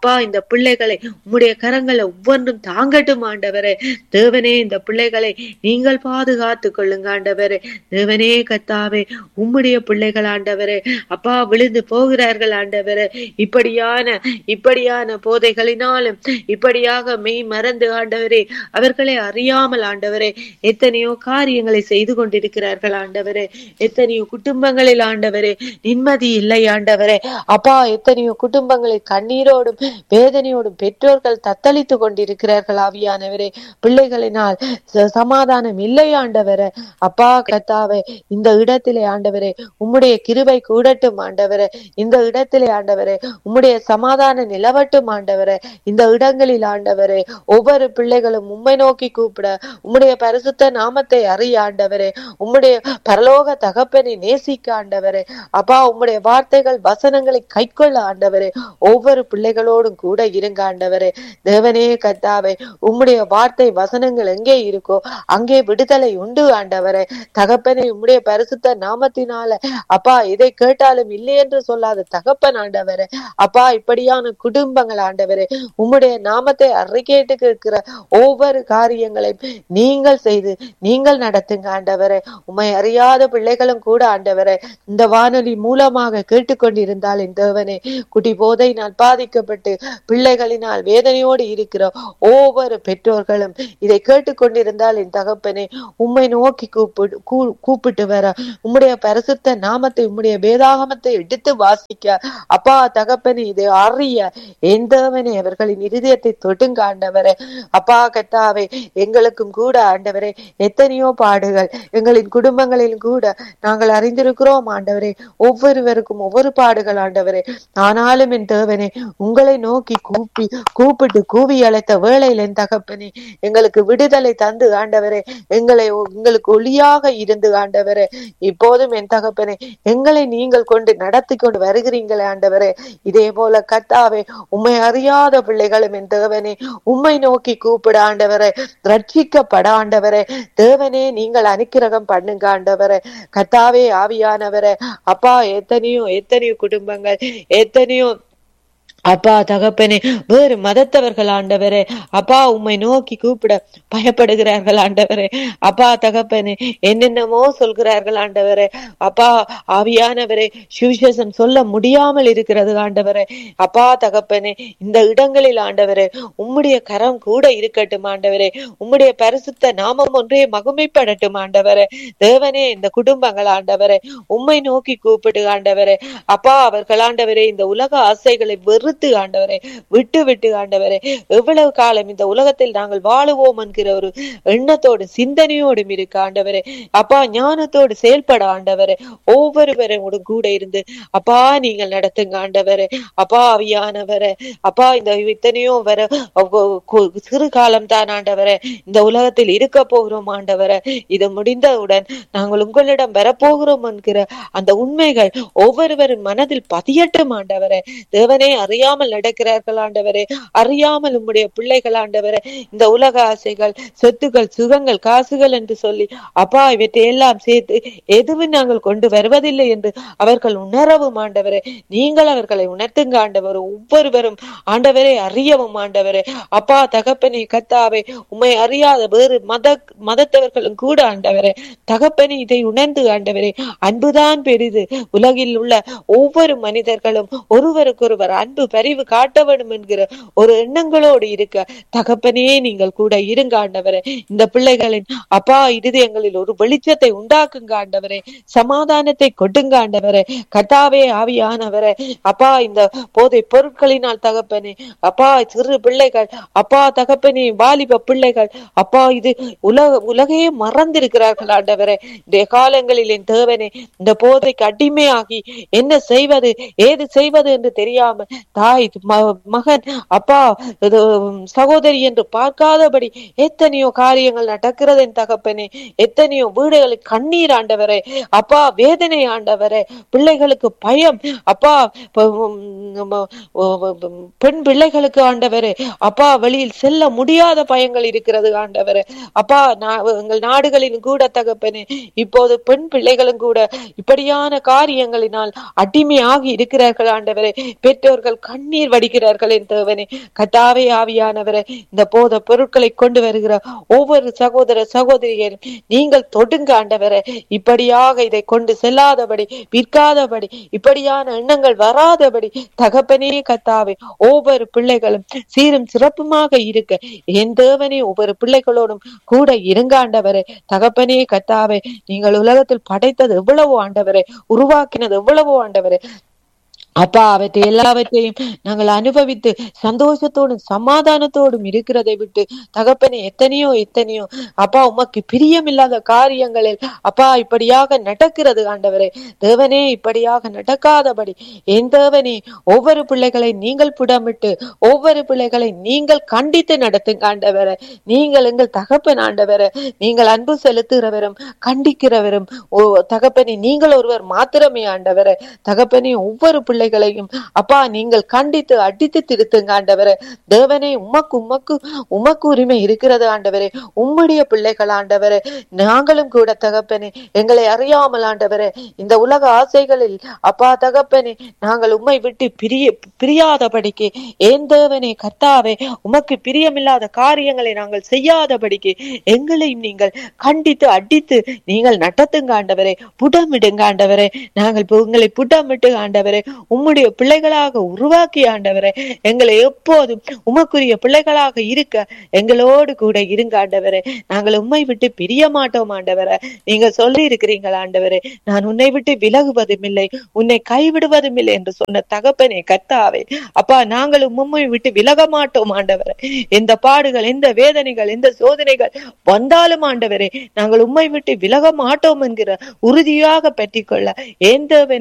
பிள்ளைகளை உம்முடைய கரங்களை ஒவ்வொன்றும் தாங்கட்டும் ஆண்டவரே தேவனே இந்த பிள்ளைகளை நீங்கள் பாதுகாத்து கொள்ளுங்க ஆண்டவரே தேவனே கத்தாவே உம்முடைய பிள்ளைகள் ஆண்டவரே அப்பா விழுந்து போகிறார்கள் ஆண்டவரே இப்படியான இப்படியான போதைகளினாலும் இப்படியாக மெய் மறந்து ஆண்டவரே அவர்களை அறியாமல் ஆண்டவரே எத்தனையோ காரியங்களை செய்து கொண்டிருக்கிறார்கள் ஆண்டவரே எத்தனையோ குடும்பங்களில் ஆண்டவரே நிம்மதி இல்லை ஆண்டவரே அப்பா எத்தனையோ குடும்பங்களில் கண்ணீரோடும் வேதனையோடும் பெற்றோர்கள் தத்தளித்து கொண்டிருக்கிறார்கள் ஆவியானவரே பிள்ளைகளினால் ச- சமாதானம் இல்லை ஆண்டவரே அப்பா கத்தாவே இந்த இடத்திலே ஆண்டவரே உம்முடைய கிருபை கூடட்டும் ஆண்டவரே இந்த இடத்திலே ஆண்டவரே உம்முடைய சமாதானம் நிலவட்டும் ஆண்டவரே இந்த இடங்களில் ஆண்டவரே ஒவ்வொரு பிள்ளைகளும் உம்மை நோக்கி கூப்பிட உம்முடைய பரிசுத்த நாமத்தை அறிய ஆண்டவரே உம்முடைய பரலோக தகப்பனை நேசிக்க ஆண்டவரே அப்பா உம்முடைய வார்த்தைகள் வசனங்களை கைக்கொள்ள ஆண்டவரே ஒவ்வொரு பிள்ளைகளோடும் கூட இருங்க ஆண்டவரே தேவனே கத்தாவே உம்முடைய வார்த்தை வசனங்கள் எங்கே இருக்கோ அங்கே விடுதலை உண்டு ஆண்டவரே தகப்பனே உம்முடைய பரிசுத்த நாமத்தினால அப்பா இதை கேட்டாலும் இல்லை என்று சொல்லாத தகப்பன் ஆண்டவரே அப்பா இப்படியான குடும்பங்கள் ஆண்டவரே உம்முடைய நாமத்தை அறிக்கையிட்டு இருக்கிற ஒவ்வொரு காரியங்களையும் நீங்கள் செய்து நீங்கள் நடத்துங்க ஆண்டவரே உம்மை அறியாத பிள்ளைகளும் கூட ஆண்டவரே இந்த வானொலி மூலமாக கேட்டுக்கொண்டிருந்தால் என் தேவனே குடி போதையினால் பாதிக்கப்பட்டு பிள்ளைகளினால் வேதனையோடு இருக்கிற ஒவ்வொரு பெற்றோர்களும் இதை கேட்டுக்கொண்டிருந்தால் என் தகப்பனே உம்மை நோக்கி கூப்பிடு கூ- கூப்பிட்டு வர உம்முடைய பரிசுத்த நாமத்தை உம்முடைய வேதாகமத்தை எடுத்து வாசிக்க அப்பா தகப்பனே இதை அறிய என் தேவனே அவர்களின் இருதயத்தை தொடுங்க ஆண்டவரே அப்பா கத்தாவே எங்களுக்கும் கூட ஆண்டவரே எத்தனையோ பாடுகள் எங்களின் குடும்பங்களிலும் கூட நாங்கள் அறிந்திருக்கிறோம் ஆண்டவரே ஒவ்வொருவருக்கும் ஒவ்வொரு பாடுகள் ஆண்டவரே ஆனாலும் என் தேவனே உங்களை நோக்கி கூப்பி கூப்பிட்டு கூவி அழைத்த வேளையில் என் தகப்பனே எங்களுக்கு விடுதலை தந்து ஆண்டவரே எங்களை உங்களுக்கு ஒளியாக இருந்து ஆண்டவரே இப்போதும் என் தகப்பனே எங்களை நீங்கள் கொண்டு நடத்தி கொண்டு வருகிறீங்களே ஆண்டவரே இதே போல கத்தாவே உம்மை அறியாத பிள்ளைகளும் என் தேவனே உம்மை நோக்கி கூப்பிட ஆண்டவரே ரட்சிக்கப்பட ஆண்டவரே தேவனே நீங்கள் அனுக்கிரகம் பண்ணுங்க ஆண்டவரே கத்தாவே ஆவியானவரே அப்பா எத்தனையோ எத்தனையோ குடும்பங்கள் எத்தனையோ அப்பா தகப்பனே வேறு மதத்தவர்கள் ஆண்டவரே அப்பா உம்மை நோக்கி கூப்பிட பயப்படுகிறார்கள் ஆண்டவரே அப்பா தகப்பனே என்னென்னமோ சொல்கிறார்கள் ஆண்டவரே அப்பா ஆவியானவரே சுவிசேஷம் சொல்ல முடியாமல் இருக்கிறது ஆண்டவரே அப்பா தகப்பனே இந்த இடங்களில் ஆண்டவரே உம்முடைய கரம் கூட இருக்கட்டும் ஆண்டவரே உம்முடைய பரிசுத்த நாமம் ஒன்றே மகிமைப்படட்டும் ஆண்டவரே தேவனே இந்த குடும்பங்கள் ஆண்டவரே உம்மை நோக்கி கூப்பிடு ஆண்டவரே அப்பா அவர்கள் ஆண்டவரே இந்த உலக ஆசைகளை வெறுத்து ஆண்டவரே விட்டு விட்டு ஆண்டவரே எவ்வளவு காலம் இந்த உலகத்தில் நாங்கள் வாழுவோம் என்கிற ஒரு எண்ணத்தோடு சிந்தனையோடும் இருக்க ஆண்டவரே அப்பா ஞானத்தோடு செயல்பட ஆண்டவரே ஒவ்வொருவரும் கூட இருந்து அப்பா நீங்கள் நடத்துங்க ஆண்டவரே அப்பா அவியானவரே அப்பா இந்த இத்தனையோ வர சிறு காலம் தான் ஆண்டவரே இந்த உலகத்தில் இருக்க போகிறோம் ஆண்டவரே இது முடிந்தவுடன் நாங்கள் உங்களிடம் வரப்போகிறோம் என்கிற அந்த உண்மைகள் ஒவ்வொருவரின் மனதில் பதியட்டும் ஆண்டவரே தேவனே அறியாமல் நடக்கிறார்கள் ஆண்டவரே அறியாமல் உம்முடைய பிள்ளைகள் ஆண்டவரே இந்த உலக ஆசைகள் சொத்துக்கள் சுகங்கள் காசுகள் என்று சொல்லி அப்பா இவற்றை எல்லாம் சேர்த்து எதுவும் நாங்கள் கொண்டு வருவதில்லை என்று அவர்கள் உணரவும் ஆண்டவரே நீங்கள் அவர்களை உணர்த்துங்க ஆண்டவர் ஒவ்வொருவரும் ஆண்டவரே அறியவும் ஆண்டவரே அப்பா தகப்பனே கத்தாவே உம்மை அறியாத வேறு மத மதத்தவர்களும் கூட ஆண்டவரே தகப்பனே இதை உணர்ந்து ஆண்டவரே அன்புதான் பெரிது உலகில் உள்ள ஒவ்வொரு மனிதர்களும் ஒருவருக்கொருவர் அன்பு பரிவு காட்ட வேண்டும் என்கிற ஒரு எண்ணங்களோடு இருக்க தகப்பனே நீங்கள் கூட இருங்க ஆண்டவரே இந்த பிள்ளைகளின் அப்பா இருதயங்களில் ஒரு வெளிச்சத்தை உண்டாக்குங்க ஆண்டவரே சமாதானத்தை கொடுங்க ஆண்டவரே கத்தாவே ஆவியானவரே அப்பா இந்த போதை பொருட்களினால் தகப்பனே அப்பா சிறு பிள்ளைகள் அப்பா தகப்பனே வாலிப பிள்ளைகள் அப்பா இது உலக உலகையே மறந்திருக்கிறார்கள் ஆண்டவரே இந்த காலங்களில் என் தேவனே இந்த போதைக்கு அடிமையாகி என்ன செய்வது ஏது செய்வது என்று தெரியாமல் தாய் ம- மகன் அப்பா இது, உம், சகோதரி என்று பார்க்காதபடி எத்தனையோ காரியங்கள் நடக்கிறது என் தகப்பனே எத்தனையோ வீடுகளில் கண்ணீர் ஆண்டவரே அப்பா வேதனை ஆண்டவரே பிள்ளைகளுக்கு பயம் அப்பா ப- உம், உம், உம், பெண் பிள்ளைகளுக்கு ஆண்டவரே அப்பா வெளியில் செல்ல முடியாத பயங்கள் இருக்கிறது ஆண்டவரே அப்பா நா- எங்கள் நாடுகளிலும் கூட தகப்பனே இப்போது பெண் பிள்ளைகளும் கூட இப்படியான காரியங்களினால் அடிமையாகி இருக்கிறார்கள் ஆண்டவரே பெற்றோர்கள் கண்ணீர் வடிக்கிறார்கள் என் தேவனே கத்தாவே ஆவியானவரை இந்த போத பொருட்களை கொண்டு வருகிற ஒவ்வொரு சகோதர சகோதரிகளும் நீங்கள் தொடுங்க ஆண்டவரை இப்படியாக இதை கொண்டு செல்லாதபடி விற்காதபடி இப்படியான எண்ணங்கள் வராதபடி தகப்பனே கத்தாவே ஒவ்வொரு பிள்ளைகளும் சீரும் சிறப்புமாக இருக்க என் தேவனே ஒவ்வொரு பிள்ளைகளோடும் கூட இருங்க ஆண்டவரே தகப்பனே கத்தாவே நீங்கள் உலகத்தில் படைத்தது எவ்வளவோ ஆண்டவரே உருவாக்கினது எவ்வளவோ ஆண்டவரே அப்பா அவற்றை எல்லாவற்றையும் நாங்கள் அனுபவித்து சந்தோஷத்தோடும் சமாதானத்தோடும் இருக்கிறதை விட்டு தகப்பனே எத்தனையோ எத்தனையோ அப்பா உமக்கு பிரியமில்லாத காரியங்களில் அப்பா இப்படியாக நடக்கிறது ஆண்டவரே தேவனே இப்படியாக நடக்காதபடி என் தேவனே ஒவ்வொரு பிள்ளைகளை நீங்கள் புடமிட்டு ஒவ்வொரு பிள்ளைகளை நீங்கள் கண்டித்து நடத்துங்க ஆண்டவரே நீங்கள் எங்கள் தகப்பன் ஆண்டவரே நீங்கள் அன்பு செலுத்துகிறவரும் கண்டிக்கிறவரும் ஓ தகப்பனே நீங்கள் ஒருவர் மாத்திரமே ஆண்டவரே தகப்பனே ஒவ்வொரு பிள்ளைகளையும் அப்பா நீங்கள் கண்டித்து அடித்து திருத்துங்க ஆண்டவரே தேவனே உமக்கு உமக்கு உமக்கு உரிமை இருக்கிறது ஆண்டவரே உம்முடைய பிள்ளைகள் ஆண்டவரே நாங்களும் கூட தகப்பனே எங்களை அறியாமல் ஆண்டவரே இந்த உலக ஆசைகளில் அப்பா தகப்பனே நாங்கள் உம்மை விட்டு பிரிய பிரியாதபடிக்கு ஏன் தேவனே கர்த்தாவே உமக்கு பிரியமில்லாத காரியங்களை நாங்கள் செய்யாதபடிக்கு எங்களையும் நீங்கள் கண்டித்து அடித்து நீங்கள் நடத்துங்க ஆண்டவரே புடமிடுங்க ஆண்டவரே நாங்கள் உங்களை புடமிட்டு ஆண்டவரே உம்முடைய பிள்ளைகளாக உருவாக்கி ஆண்டவரே எங்களை எப்போதும் உமக்குரிய பிள்ளைகளாக இருக்க எங்களோடு கூட இருங்க ஆண்டவரே நாங்கள் உம்மை விட்டு பிரிய மாட்டோம் ஆண்டவரே நீங்க சொல்லி இருக்கிறீங்கள் ஆண்டவரே நான் உன்னை விட்டு விலகுவதும் இல்லை உன்னை கைவிடுவதும் இல்லை என்று சொன்ன தகப்பனே கர்த்தாவே அப்பா நாங்களும் உம்மை விட்டு விலக மாட்டோம் ஆண்டவரே எந்த பாடுகள் எந்த வேதனைகள் எந்த சோதனைகள் வந்தாலும் ஆண்டவரே நாங்கள் உம்மை விட்டு விலக மாட்டோம் என்கிற உறுதியாக பற்றிக்கொள்ள எந்த